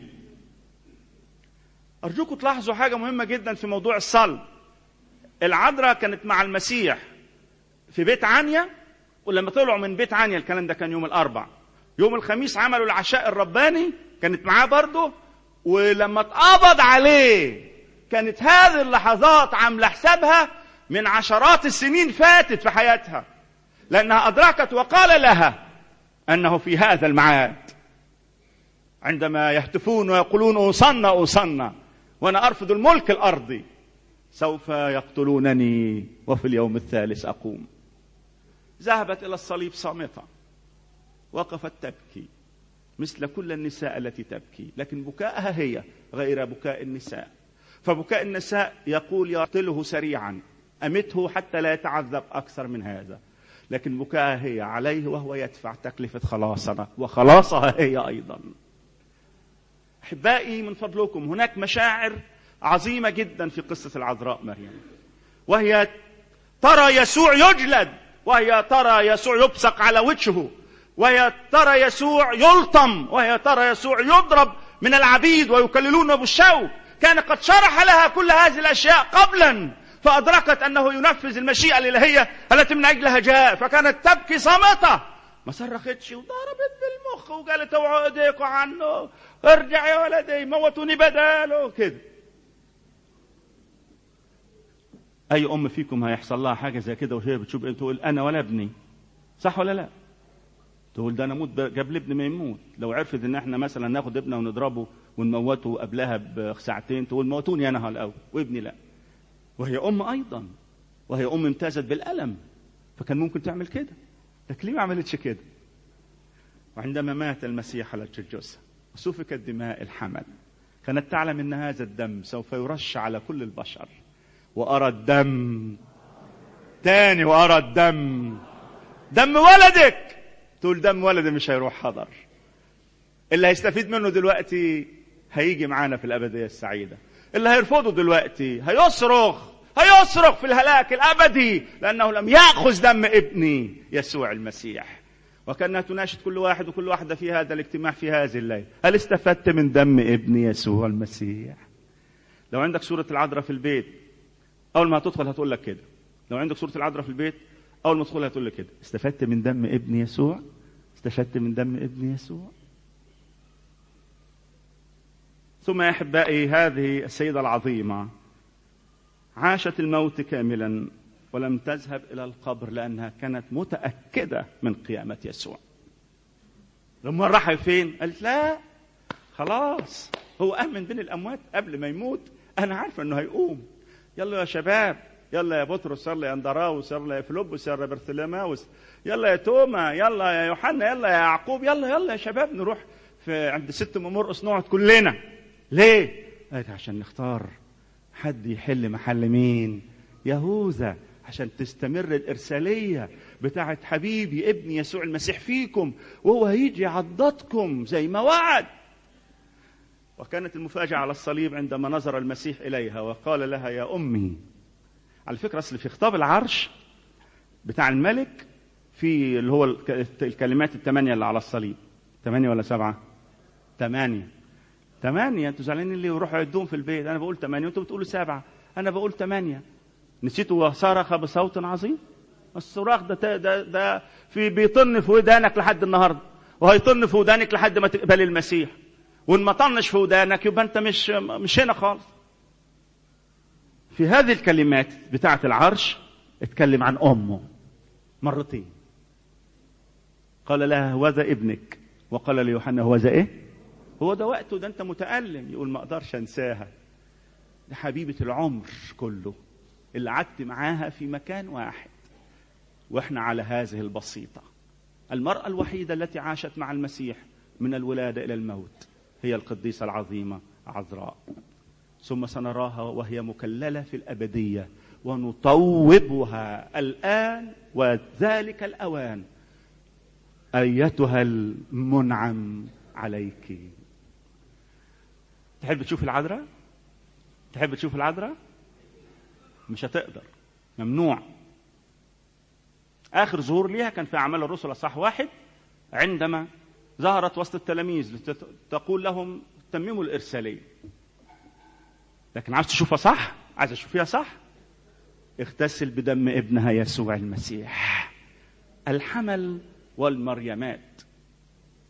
أرجوكم تلاحظوا حاجة مهمة جدا في موضوع الصلب العذراء كانت مع المسيح في بيت عنيا ولما طلعوا من بيت عنيا الكلام ده كان يوم الأربع يوم الخميس عملوا العشاء الرباني كانت معاه برضه ولما اتقبض عليه كانت هذه اللحظات عاملة حسابها من عشرات السنين فاتت في حياتها لأنها أدركت وقال لها أنه في هذا المعاد عندما يهتفون ويقولون أوصنا أوصنا وأنا أرفض الملك الأرضي سوف يقتلونني وفي اليوم الثالث أقوم ذهبت إلى الصليب صامتة وقفت تبكي مثل كل النساء التي تبكي لكن بكاءها هي غير بكاء النساء فبكاء النساء يقول يقتله سريعا أمته حتى لا يتعذب أكثر من هذا لكن بكاءها هي عليه وهو يدفع تكلفة خلاصنا وخلاصها هي أيضا أحبائي من فضلكم هناك مشاعر عظيمة جدا في قصة العذراء مريم وهي ترى يسوع يجلد وهي ترى يسوع يبصق على وجهه وهي ترى يسوع يلطم وهي ترى يسوع يضرب من العبيد ويكللونه بالشوك كان قد شرح لها كل هذه الأشياء قبلا فأدركت أنه ينفذ المشيئة الإلهية التي من أجلها جاء فكانت تبكي صامتة ما صرختش وضربت بالمخ وقالت اوعوا ايديكم عنه ارجع يا ولدي موتوني بداله كده اي ام فيكم هيحصل لها حاجه زي كده وهي بتشوف تقول انا ولا ابني صح ولا لا تقول ده انا اموت قبل ابني ما يموت لو عرفت ان احنا مثلا ناخد ابنه ونضربه ونموته قبلها بساعتين تقول موتوني انا الاول وابني لا وهي ام ايضا وهي ام امتازت بالالم فكان ممكن تعمل كده لكن ليه ما عملتش كده وعندما مات المسيح على الجلجسة وسفكت دماء الحمل كانت تعلم ان هذا الدم سوف يرش على كل البشر وارى الدم تاني وارى الدم دم ولدك تقول دم ولدي مش هيروح حضر اللي هيستفيد منه دلوقتي هيجي معانا في الابديه السعيده اللي هيرفضه دلوقتي هيصرخ هيصرخ في الهلاك الابدي لانه لم ياخذ دم ابني يسوع المسيح وكانها تناشد كل واحد وكل واحده في هذا الاجتماع في هذه الليله هل استفدت من دم ابني يسوع المسيح لو عندك صوره العذراء في البيت اول ما هتدخل هتقول لك كده لو عندك صوره العذراء في البيت اول ما تدخل هتقول لك كده استفدت من دم ابني يسوع استفدت من دم ابني يسوع ثم يا احبائي هذه السيده العظيمه عاشت الموت كاملا ولم تذهب الى القبر لانها كانت متاكده من قيامه يسوع لما راح فين قالت لا خلاص هو قام من بين الاموات قبل ما يموت انا عارفه انه هيقوم يلا يا شباب يلا يا بطرس يلا يا اندراوس يلا يا فيلبس يلا يا برثلماوس يلا يا توما يلا يا يوحنا يلا يا يعقوب يلا يلا يا شباب نروح في عند ست مرقس نقعد كلنا ليه؟ قالت عشان نختار حد يحل محل مين؟ يهوذا عشان تستمر الإرسالية بتاعت حبيبي ابني يسوع المسيح فيكم وهو هيجي يعضدكم زي ما وعد وكانت المفاجأة على الصليب عندما نظر المسيح إليها وقال لها يا أمي على فكرة أصل في خطاب العرش بتاع الملك في اللي هو الكلمات الثمانية اللي على الصليب ثمانية ولا سبعة؟ ثمانية ثمانية انتوا زعلانين ليه وروحوا عدوهم في البيت أنا بقول ثمانية وأنتوا بتقولوا سبعة أنا بقول ثمانية نسيتوا وصرخ بصوت عظيم الصراخ ده ده ده في بيطن في ودانك لحد النهارده وهيطن في ودانك لحد ما تقبل المسيح وان ما طنش في ودانك يبقى انت مش مش هنا خالص في هذه الكلمات بتاعه العرش اتكلم عن امه مرتين قال لها هوذا ابنك وقال ليوحنا هوذا ايه هو ده وقته ده انت متألم يقول ما اقدرش انساها ده حبيبة العمر كله اللي قعدت معاها في مكان واحد واحنا على هذه البسيطة المرأة الوحيدة التي عاشت مع المسيح من الولادة إلى الموت هي القديسة العظيمة عذراء ثم سنراها وهي مكللة في الأبدية ونطوبها الآن وذلك الأوان أيتها المنعم عليك تحب تشوف العذراء تحب تشوف العذراء مش هتقدر ممنوع آخر ظهور ليها كان في أعمال الرسل أصح واحد عندما ظهرت وسط التلاميذ تقول لهم تمموا الإرسالية لكن عايز تشوفها صح عايز تشوفيها صح اغتسل بدم ابنها يسوع المسيح الحمل والمريمات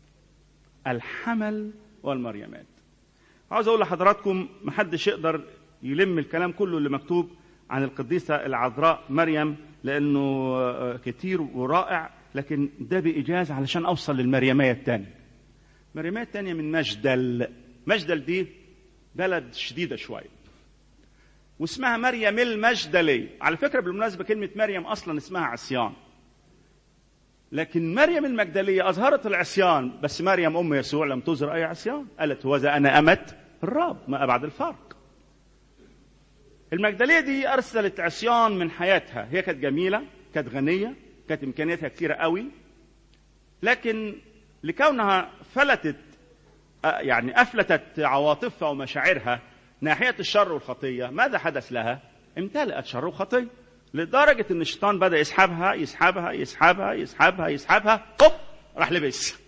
الحمل والمريمات عاوز اقول لحضراتكم محدش يقدر يلم الكلام كله اللي مكتوب عن القديسة العذراء مريم لأنه كتير ورائع لكن ده بإجازة علشان أوصل للمريمية الثانية المريمية الثانية من مجدل مجدل دي بلد شديدة شوية واسمها مريم المجدلية على فكرة بالمناسبة كلمة مريم أصلا اسمها عصيان لكن مريم المجدلية أظهرت العصيان بس مريم أم يسوع لم تظهر أي عصيان قالت وذا أنا أمت الرب ما أبعد الفرق المجدلية دي أرسلت عصيان من حياتها هي كانت جميلة كانت غنية كانت إمكانياتها كثيرة قوي لكن لكونها فلتت يعني أفلتت عواطفها ومشاعرها ناحية الشر والخطية ماذا حدث لها؟ امتلأت شر وخطية لدرجة إن الشيطان بدأ يسحبها يسحبها يسحبها يسحبها يسحبها هوب راح لبس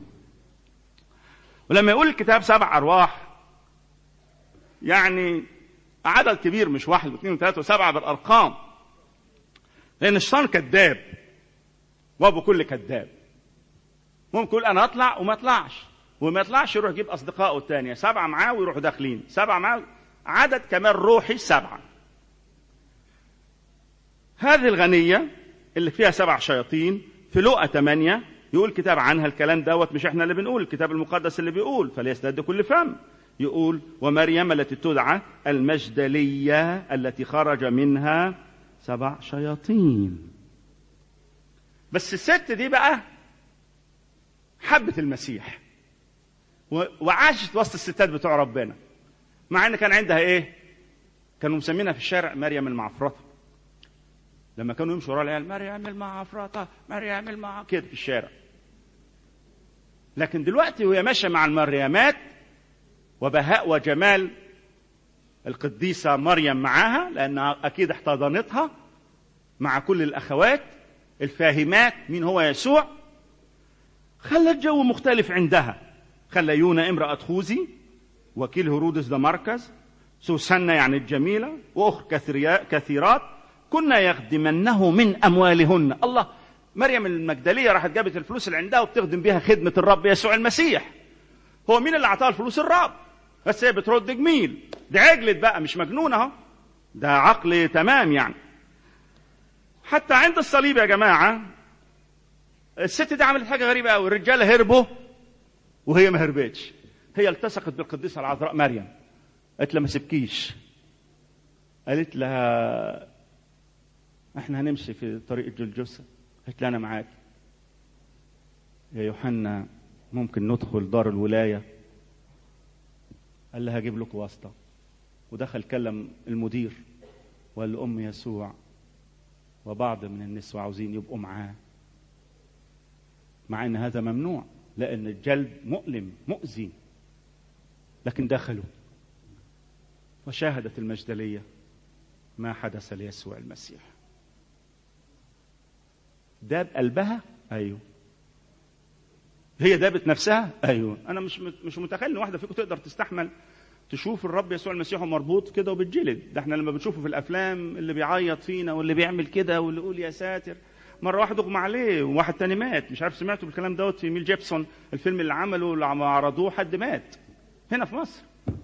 ولما يقول الكتاب سبع أرواح يعني عدد كبير مش واحد واثنين وثلاثة وسبعة بالأرقام لأن الشيطان كذاب وأبو كل كذاب ممكن يقول أنا أطلع وما أطلعش وما يطلعش يروح يجيب أصدقائه الثانية سبعة معاه ويروحوا داخلين سبعة معاه عدد كمان روحي سبعة هذه الغنية اللي فيها سبع شياطين في لقى ثمانية يقول كتاب عنها الكلام دوت مش احنا اللي بنقول الكتاب المقدس اللي بيقول فليستهد كل فم يقول ومريم التي تدعى المجدلية التي خرج منها سبع شياطين بس الست دي بقى حبت المسيح وعاشت وسط الستات بتوع ربنا مع ان كان عندها ايه كانوا مسمينها في الشارع مريم المعفرطه لما كانوا يمشوا ورا العيال مريم المعفرطه مريم المع كده في الشارع لكن دلوقتي وهي ماشيه مع المريمات وبهاء وجمال القديسة مريم معاها لأنها أكيد احتضنتها مع كل الأخوات الفاهمات مين هو يسوع خلى الجو مختلف عندها خلى يونا امرأة خوذي وكيل هرودس دمركز سوسنة يعني الجميلة وأخر كثيرات كنا يخدمنه من أموالهن الله مريم المجدلية راحت جابت الفلوس اللي عندها وبتخدم بها خدمة الرب يسوع المسيح هو مين اللي أعطاها الفلوس الرب بس هي بترد جميل دي عجلت بقى مش مجنونة اهو ده عقل تمام يعني حتى عند الصليب يا جماعة الست دي عملت حاجة غريبة قوي الرجالة هربوا وهي ما هربتش هي التصقت بالقديسة العذراء مريم قالت لها ما سبكيش قالت لها احنا هنمشي في طريق الجلجسة قالت لها انا معاك يا يوحنا ممكن ندخل دار الولاية قال لها هجيب لكم واسطة ودخل كلم المدير وقال له أم يسوع وبعض من النسوة عاوزين يبقوا معاه مع ان هذا ممنوع لان الجلد مؤلم مؤذي لكن دخلوا وشاهدت المجدلية ما حدث ليسوع المسيح داب قلبها ايوه هي دابت نفسها ايوه انا مش مش متخيل ان واحده فيكم تقدر تستحمل تشوف الرب يسوع المسيح مربوط كده وبتجلد ده احنا لما بنشوفه في الافلام اللي بيعيط فينا واللي بيعمل كده واللي يقول يا ساتر مره واحد اغمى عليه وواحد تاني مات مش عارف سمعتوا بالكلام دوت في ميل جيبسون الفيلم اللي عمله اللي عرضوه حد مات هنا في مصر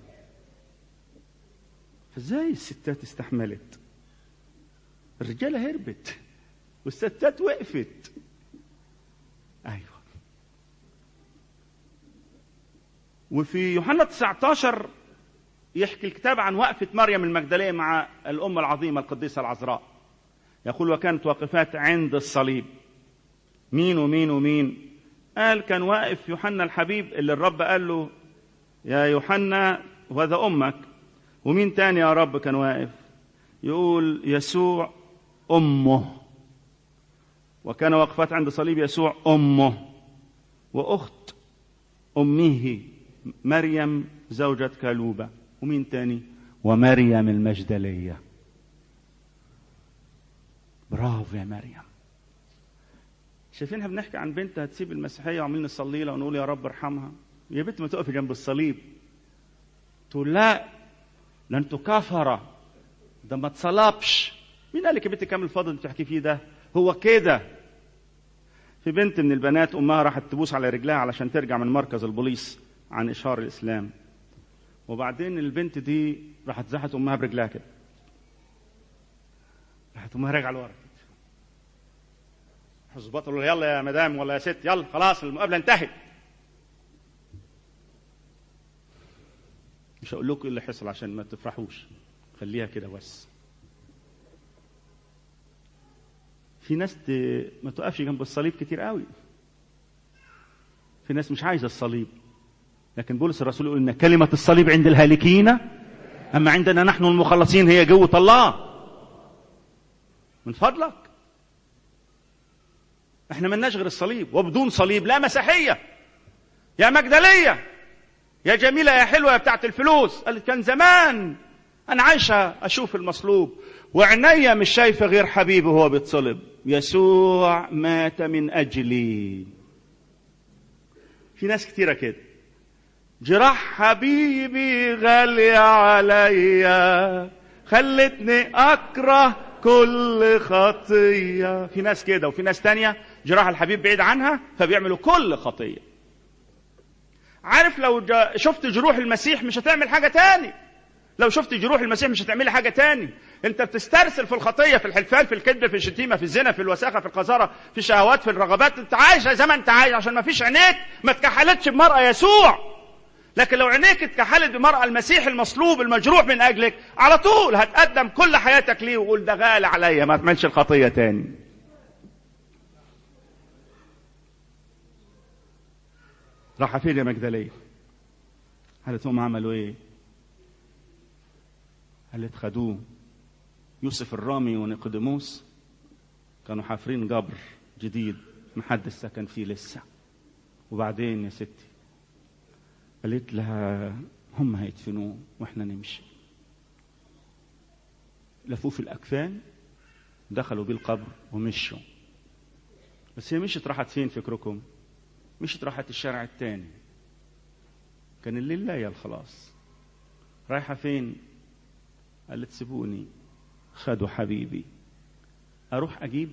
فازاي الستات استحملت الرجاله هربت والستات وقفت ايوه وفي يوحنا 19 يحكي الكتاب عن وقفة مريم المجدلية مع الأم العظيمة القديسة العذراء يقول وكانت واقفات عند الصليب مين ومين ومين قال كان واقف يوحنا الحبيب اللي الرب قال له يا يوحنا وهذا أمك ومين تاني يا رب كان واقف يقول يسوع أمه وكان وقفات عند صليب يسوع أمه وأخت أمه مريم زوجة كالوبة ومين تاني ومريم المجدلية برافو يا مريم شايفينها بنحكي عن بنت هتسيب المسيحية وعمالين نصلي لها ونقول يا رب ارحمها يا بنت ما تقفي جنب الصليب تقول لا ده انتوا كفرة ده ما اتصلبش مين قال لك يا بنت كامل الفضل اللي بتحكي فيه ده هو كده في بنت من البنات امها راحت تبوس على رجلها علشان ترجع من مركز البوليس عن اشهار الاسلام وبعدين البنت دي راحت زحت امها برجلها كده راحت امها راجعه لورا الظباط قالوا لها يلا يا مدام ولا يا ست يلا خلاص المقابله انتهت مش هقول لكم ايه اللي حصل عشان ما تفرحوش خليها كده بس في ناس ت... ما تقفش جنب الصليب كتير قوي في ناس مش عايزه الصليب لكن بولس الرسول يقول ان كلمه الصليب عند الهالكين اما عندنا نحن المخلصين هي جوه الله من فضلك احنا ملناش غير الصليب وبدون صليب لا مسيحيه يا مجدليه يا جميله يا حلوه يا بتاعت الفلوس قالت كان زمان انا عايشه اشوف المصلوب وعينيا مش شايفه غير حبيبي وهو بيتصلب يسوع مات من اجلي في ناس كتيره كده جراح حبيبي غالية عليا خلتني أكره كل خطية في ناس كده وفي ناس تانية جراح الحبيب بعيد عنها فبيعملوا كل خطية عارف لو جا- شفت جروح المسيح مش هتعمل حاجة تاني لو شفت جروح المسيح مش هتعملي حاجة تاني انت بتسترسل في الخطية في الحلفان في الكذب في الشتيمة في الزنا في الوساخة في القذارة في الشهوات في الرغبات انت عايش زي ما انت عايش عشان ما فيش عينيك ما اتكحلتش بمرأة يسوع لكن لو عينيك اتكحلت بمرأة المسيح المصلوب المجروح من أجلك على طول هتقدم كل حياتك ليه وقول ده غالي عليا ما تعملش الخطية تاني راح فين يا مجدلية قالت هم عملوا ايه قالت خدوه يوسف الرامي ونيقوديموس كانوا حافرين جبر جديد محدش سكن فيه لسه وبعدين يا ستي قالت لها هم هيدفنوه واحنا نمشي لفوه في الاكفان دخلوا بيه القبر ومشوا بس هي مشت راحت فين فكركم مشت راحت الشارع التاني كان الليل ليل خلاص رايحة فين قالت سيبوني خدوا حبيبي اروح اجيب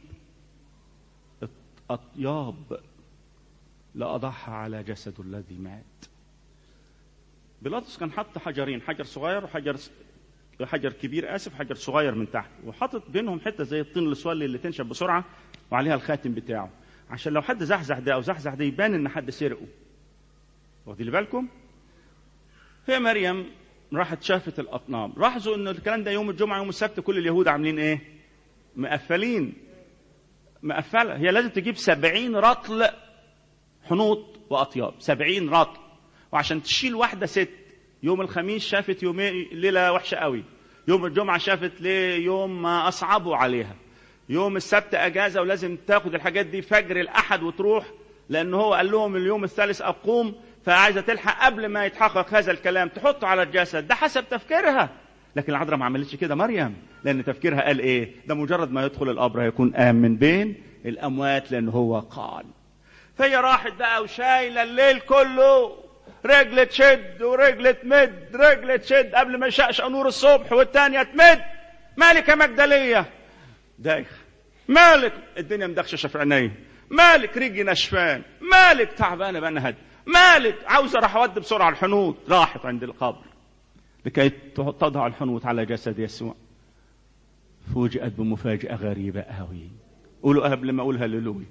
اطياب لاضعها على جسده الذي مات بيلاطس كان حط حجرين حجر صغير وحجر حجر كبير اسف حجر صغير من تحت وحاطط بينهم حته زي الطين الاسولي اللي تنشف بسرعه وعليها الخاتم بتاعه عشان لو حد زحزح ده او زحزح ده يبان ان حد سرقه واخدين بالكم هي مريم راحت شافت الاطناب لاحظوا ان الكلام ده يوم الجمعه يوم السبت كل اليهود عاملين ايه مقفلين مقفله هي لازم تجيب سبعين رطل حنوط واطياب سبعين رطل وعشان تشيل واحده ست يوم الخميس شافت يومين ليله وحشه قوي يوم الجمعه شافت ليه يوم ما اصعبوا عليها يوم السبت اجازه ولازم تاخد الحاجات دي فجر الاحد وتروح لان هو قال لهم اليوم الثالث اقوم فعايزه تلحق قبل ما يتحقق هذا الكلام تحطه على الجسد ده حسب تفكيرها لكن العذراء ما عملتش كده مريم لان تفكيرها قال ايه ده مجرد ما يدخل القبر هيكون قام من بين الاموات لان هو قال فهي راحت بقى وشايله الليل كله رجل تشد ورجل تمد رجل تشد قبل ما يشقشق نور الصبح والتانية تمد مالك يا مجدلية دايخ مالك الدنيا مدخششة في عيني مالك رجلي نشفان مالك تعبانة بنهد مالك عاوزة راح أودي بسرعة الحنوط راحت عند القبر لكي تضع الحنوط على جسد يسوع فوجئت بمفاجأة غريبة قوي قولوا قبل ما أقول هللويا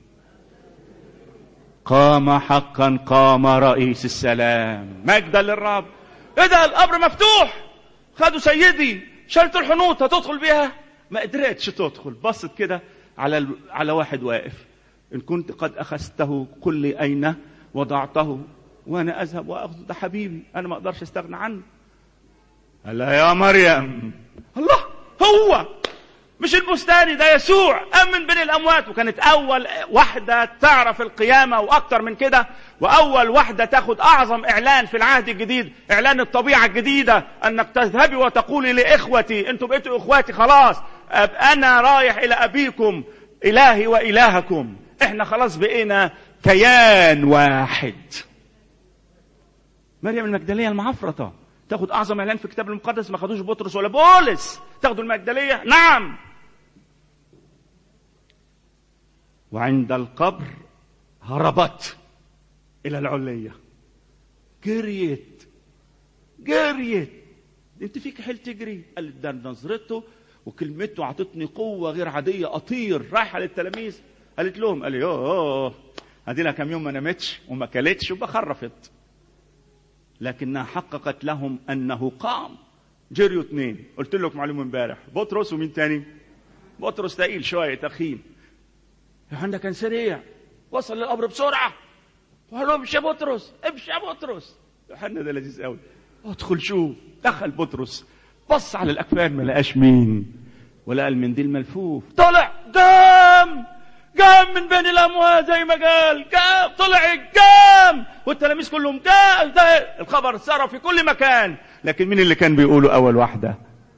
قام حقا قام رئيس السلام مجدا للرب ايه ده القبر مفتوح خدوا سيدي شلت الحنوط هتدخل بيها ما قدرتش تدخل بصت كده على ال... على واحد واقف ان كنت قد اخذته قل لي اين وضعته وانا اذهب واخذ ده حبيبي انا ما اقدرش استغنى عنه قال لها يا مريم الله هو مش البستاني ده يسوع قام من بين الاموات وكانت اول واحده تعرف القيامه واكتر من كده واول واحده تاخد اعظم اعلان في العهد الجديد اعلان الطبيعه الجديده انك تذهبي وتقولي لاخوتي انتوا بقيتوا اخواتي خلاص أب انا رايح الى ابيكم الهي والهكم احنا خلاص بقينا كيان واحد مريم المجدليه المعفرطه تاخد اعظم اعلان في الكتاب المقدس ما خدوش بطرس ولا بولس تاخدوا المجدليه نعم وعند القبر هربت الى العليه جريت جريت انت فيك حيل تجري قال ده نظرته وكلمته عطتني قوه غير عاديه اطير رايحه للتلاميذ قالت لهم قال يوه ادي لها كام يوم ما نامتش وما كلتش وبخرفت لكنها حققت لهم انه قام جريوا اثنين قلت لكم معلومه امبارح بطرس ومين تاني بطرس تقيل شويه تخين يوحنا كان سريع وصل للقبر بسرعه وقال له امشي يا بطرس امشي يا بطرس يوحنا ده لذيذ قوي ادخل شوف دخل بطرس بص على الاكفان ما لقاش مين ولقى المنديل ملفوف طلع قام قام من بين الاموات زي ما قال قام طلع قام والتلاميذ كلهم قام ده الخبر سار في كل مكان لكن مين اللي كان بيقوله اول واحده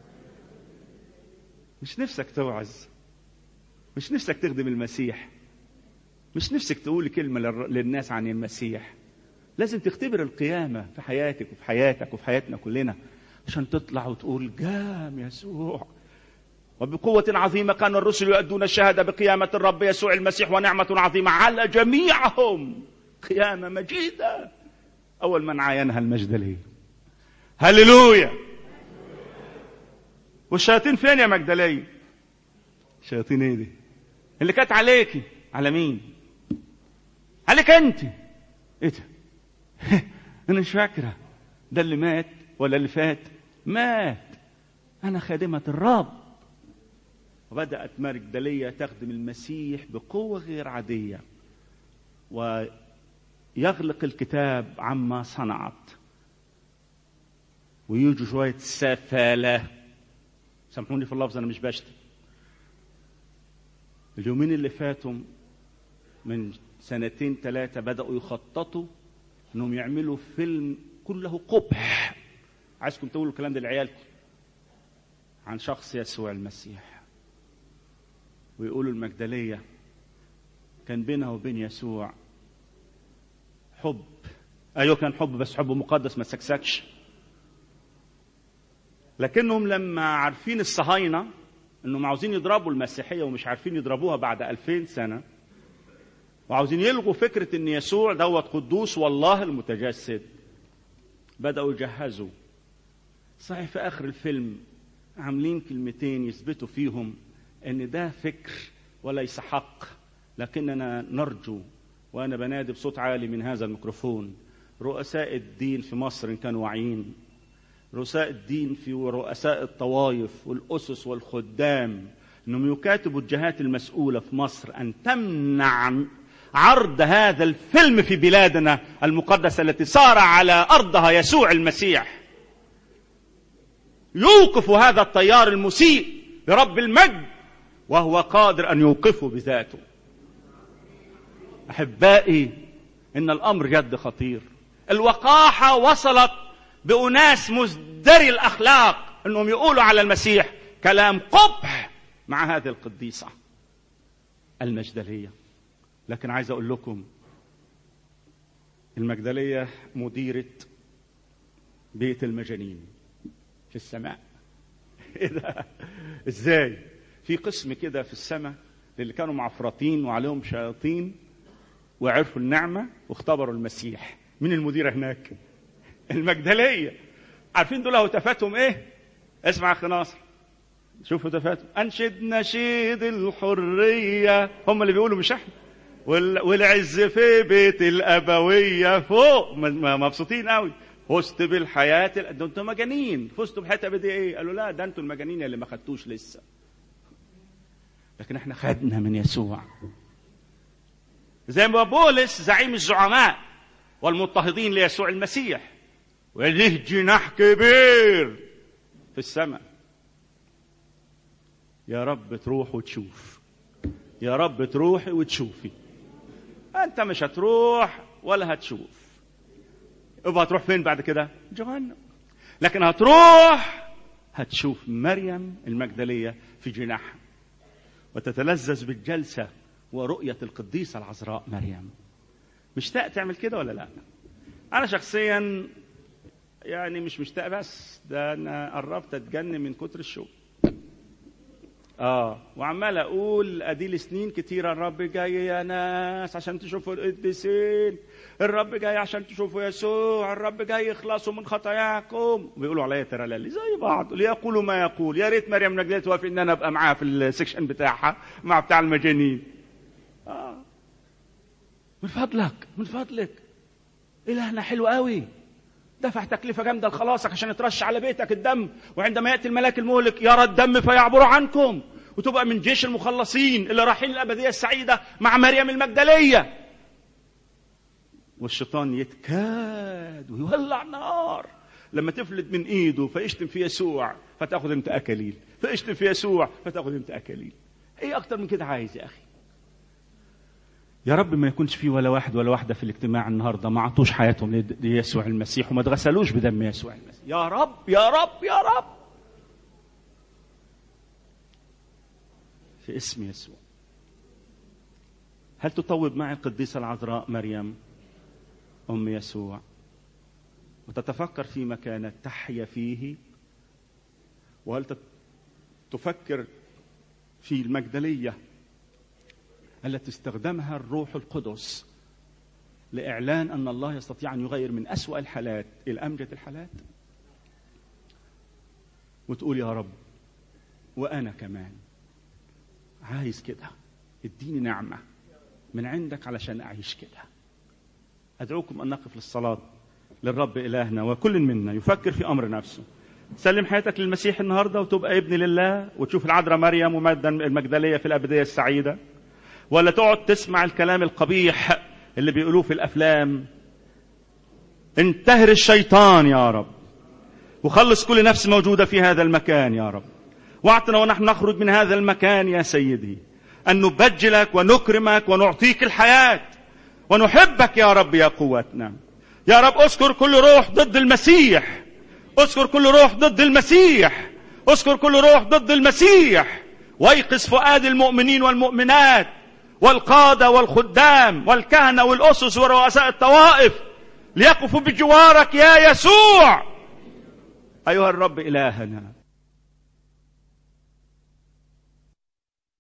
مش نفسك توعظ مش نفسك تخدم المسيح مش نفسك تقول كلمة للناس عن المسيح لازم تختبر القيامة في حياتك وفي حياتك وفي حياتنا كلنا عشان تطلع وتقول قام يسوع وبقوة عظيمة كان الرسل يؤدون الشهادة بقيامة الرب يسوع المسيح ونعمة عظيمة على جميعهم قيامة مجيدة أول من عاينها المجدلية هللويا والشياطين فين يا مجدلية شياطين ايه دي اللي كانت عليكي على مين عليك انت ايه ده انا مش فاكره ده اللي مات ولا اللي فات مات انا خادمه الرب وبدات مجدليه تخدم المسيح بقوه غير عاديه ويغلق الكتاب عما صنعت ويجوا شويه سفاله سامحوني في اللفظ انا مش بشتم اليومين اللي فاتوا من سنتين ثلاثة بدأوا يخططوا انهم يعملوا فيلم كله قبح عايزكم تقولوا الكلام ده لعيالكم عن شخص يسوع المسيح ويقولوا المجدلية كان بينها وبين يسوع حب ايوه كان حب بس حب مقدس ما سكسكش لكنهم لما عارفين الصهاينه انهم عاوزين يضربوا المسيحيه ومش عارفين يضربوها بعد ألفين سنه وعاوزين يلغوا فكره ان يسوع دوت قدوس والله المتجسد بداوا يجهزوا صحيح في اخر الفيلم عاملين كلمتين يثبتوا فيهم ان ده فكر وليس حق لكننا نرجو وانا بنادي بصوت عالي من هذا الميكروفون رؤساء الدين في مصر ان كانوا واعيين رؤساء الدين في رؤساء الطوائف والأسس والخدام أنهم يكاتبوا الجهات المسؤولة في مصر أن تمنع عرض هذا الفيلم في بلادنا المقدسة التي صار على أرضها يسوع المسيح يوقف هذا التيار المسيء لرب المجد وهو قادر أن يوقفه بذاته أحبائي إن الأمر جد خطير الوقاحة وصلت بأناس مزدري الأخلاق أنهم يقولوا على المسيح كلام قبح مع هذه القديسة المجدلية لكن عايز أقول لكم المجدلية مديرة بيت المجانين في السماء ايه ده ازاي في قسم كده في السماء للي كانوا معفرطين وعليهم شياطين وعرفوا النعمة واختبروا المسيح مين المديرة هناك المجدلية عارفين دول هتافاتهم ايه اسمع اخي ناصر شوف هتافاتهم انشد نشيد الحرية هم اللي بيقولوا مش احنا والعز في بيت الابوية فوق مبسوطين قوي فزت بالحياة ده انتوا مجانين فزتوا بحياة ابدية ايه قالوا لا ده انتوا المجانين اللي ما خدتوش لسه لكن احنا خدنا من يسوع زي ما بولس زعيم الزعماء والمضطهدين ليسوع المسيح وله جناح كبير في السماء يا رب تروح وتشوف يا رب تروحي وتشوفي انت مش هتروح ولا هتشوف يبقى هتروح فين بعد كده جهنم لكن هتروح هتشوف مريم المجدلية في جناحها وتتلذذ بالجلسة ورؤية القديسة العذراء مريم مشتاق تعمل كده ولا لا أنا شخصيا يعني مش مشتاق بس ده أنا قربت أتجنن من كتر الشوق اه وعمال اقول ادي سنين كتيره الرب جاي يا ناس عشان تشوفوا القديسين الرب جاي عشان تشوفوا يسوع الرب جاي يخلصوا من خطاياكم ويقولوا عليا ترى زي بعض ليقولوا ما يقول يا ريت مريم نجدة توافق ان انا ابقى معاها في السكشن بتاعها مع بتاع المجانين آه. من فضلك من فضلك الهنا حلو قوي دفع تكلفة جامدة لخلاصك عشان يترش على بيتك الدم وعندما يأتي الملاك المهلك يرى الدم فيعبر عنكم وتبقى من جيش المخلصين اللي رايحين الأبدية السعيدة مع مريم المجدلية والشيطان يتكاد ويولع نار لما تفلت من ايده فيشتم في يسوع فتاخذ انت اكاليل فيشتم في يسوع فتاخذ انت اكاليل ايه اكتر من كده عايز يا اخي يا رب ما يكونش في ولا واحد ولا واحدة في الاجتماع النهاردة ما عطوش حياتهم ليسوع المسيح وما اتغسلوش بدم يسوع المسيح يا رب يا رب يا رب في اسم يسوع هل تطوب معي القديسة العذراء مريم أم يسوع وتتفكر فيما كانت تحيا فيه وهل تفكر في المجدليه التي استخدمها الروح القدس لإعلان أن الله يستطيع أن يغير من أسوأ الحالات إلى أمجد الحالات وتقول يا رب وأنا كمان عايز كده اديني نعمة من عندك علشان أعيش كده أدعوكم أن نقف للصلاة للرب إلهنا وكل منا يفكر في أمر نفسه سلم حياتك للمسيح النهارده وتبقى ابن لله وتشوف العذراء مريم ومادة المجدليه في الابديه السعيده ولا تقعد تسمع الكلام القبيح اللي بيقولوه في الافلام انتهر الشيطان يا رب وخلص كل نفس موجوده في هذا المكان يا رب واعطنا ونحن نخرج من هذا المكان يا سيدي ان نبجلك ونكرمك ونعطيك الحياه ونحبك يا رب يا قوتنا يا رب اذكر كل روح ضد المسيح اذكر كل روح ضد المسيح اذكر كل روح ضد المسيح وايقظ فؤاد المؤمنين والمؤمنات والقادة والخدام والكهنة والأسس ورؤساء الطوائف ليقفوا بجوارك يا يسوع أيها الرب إلهنا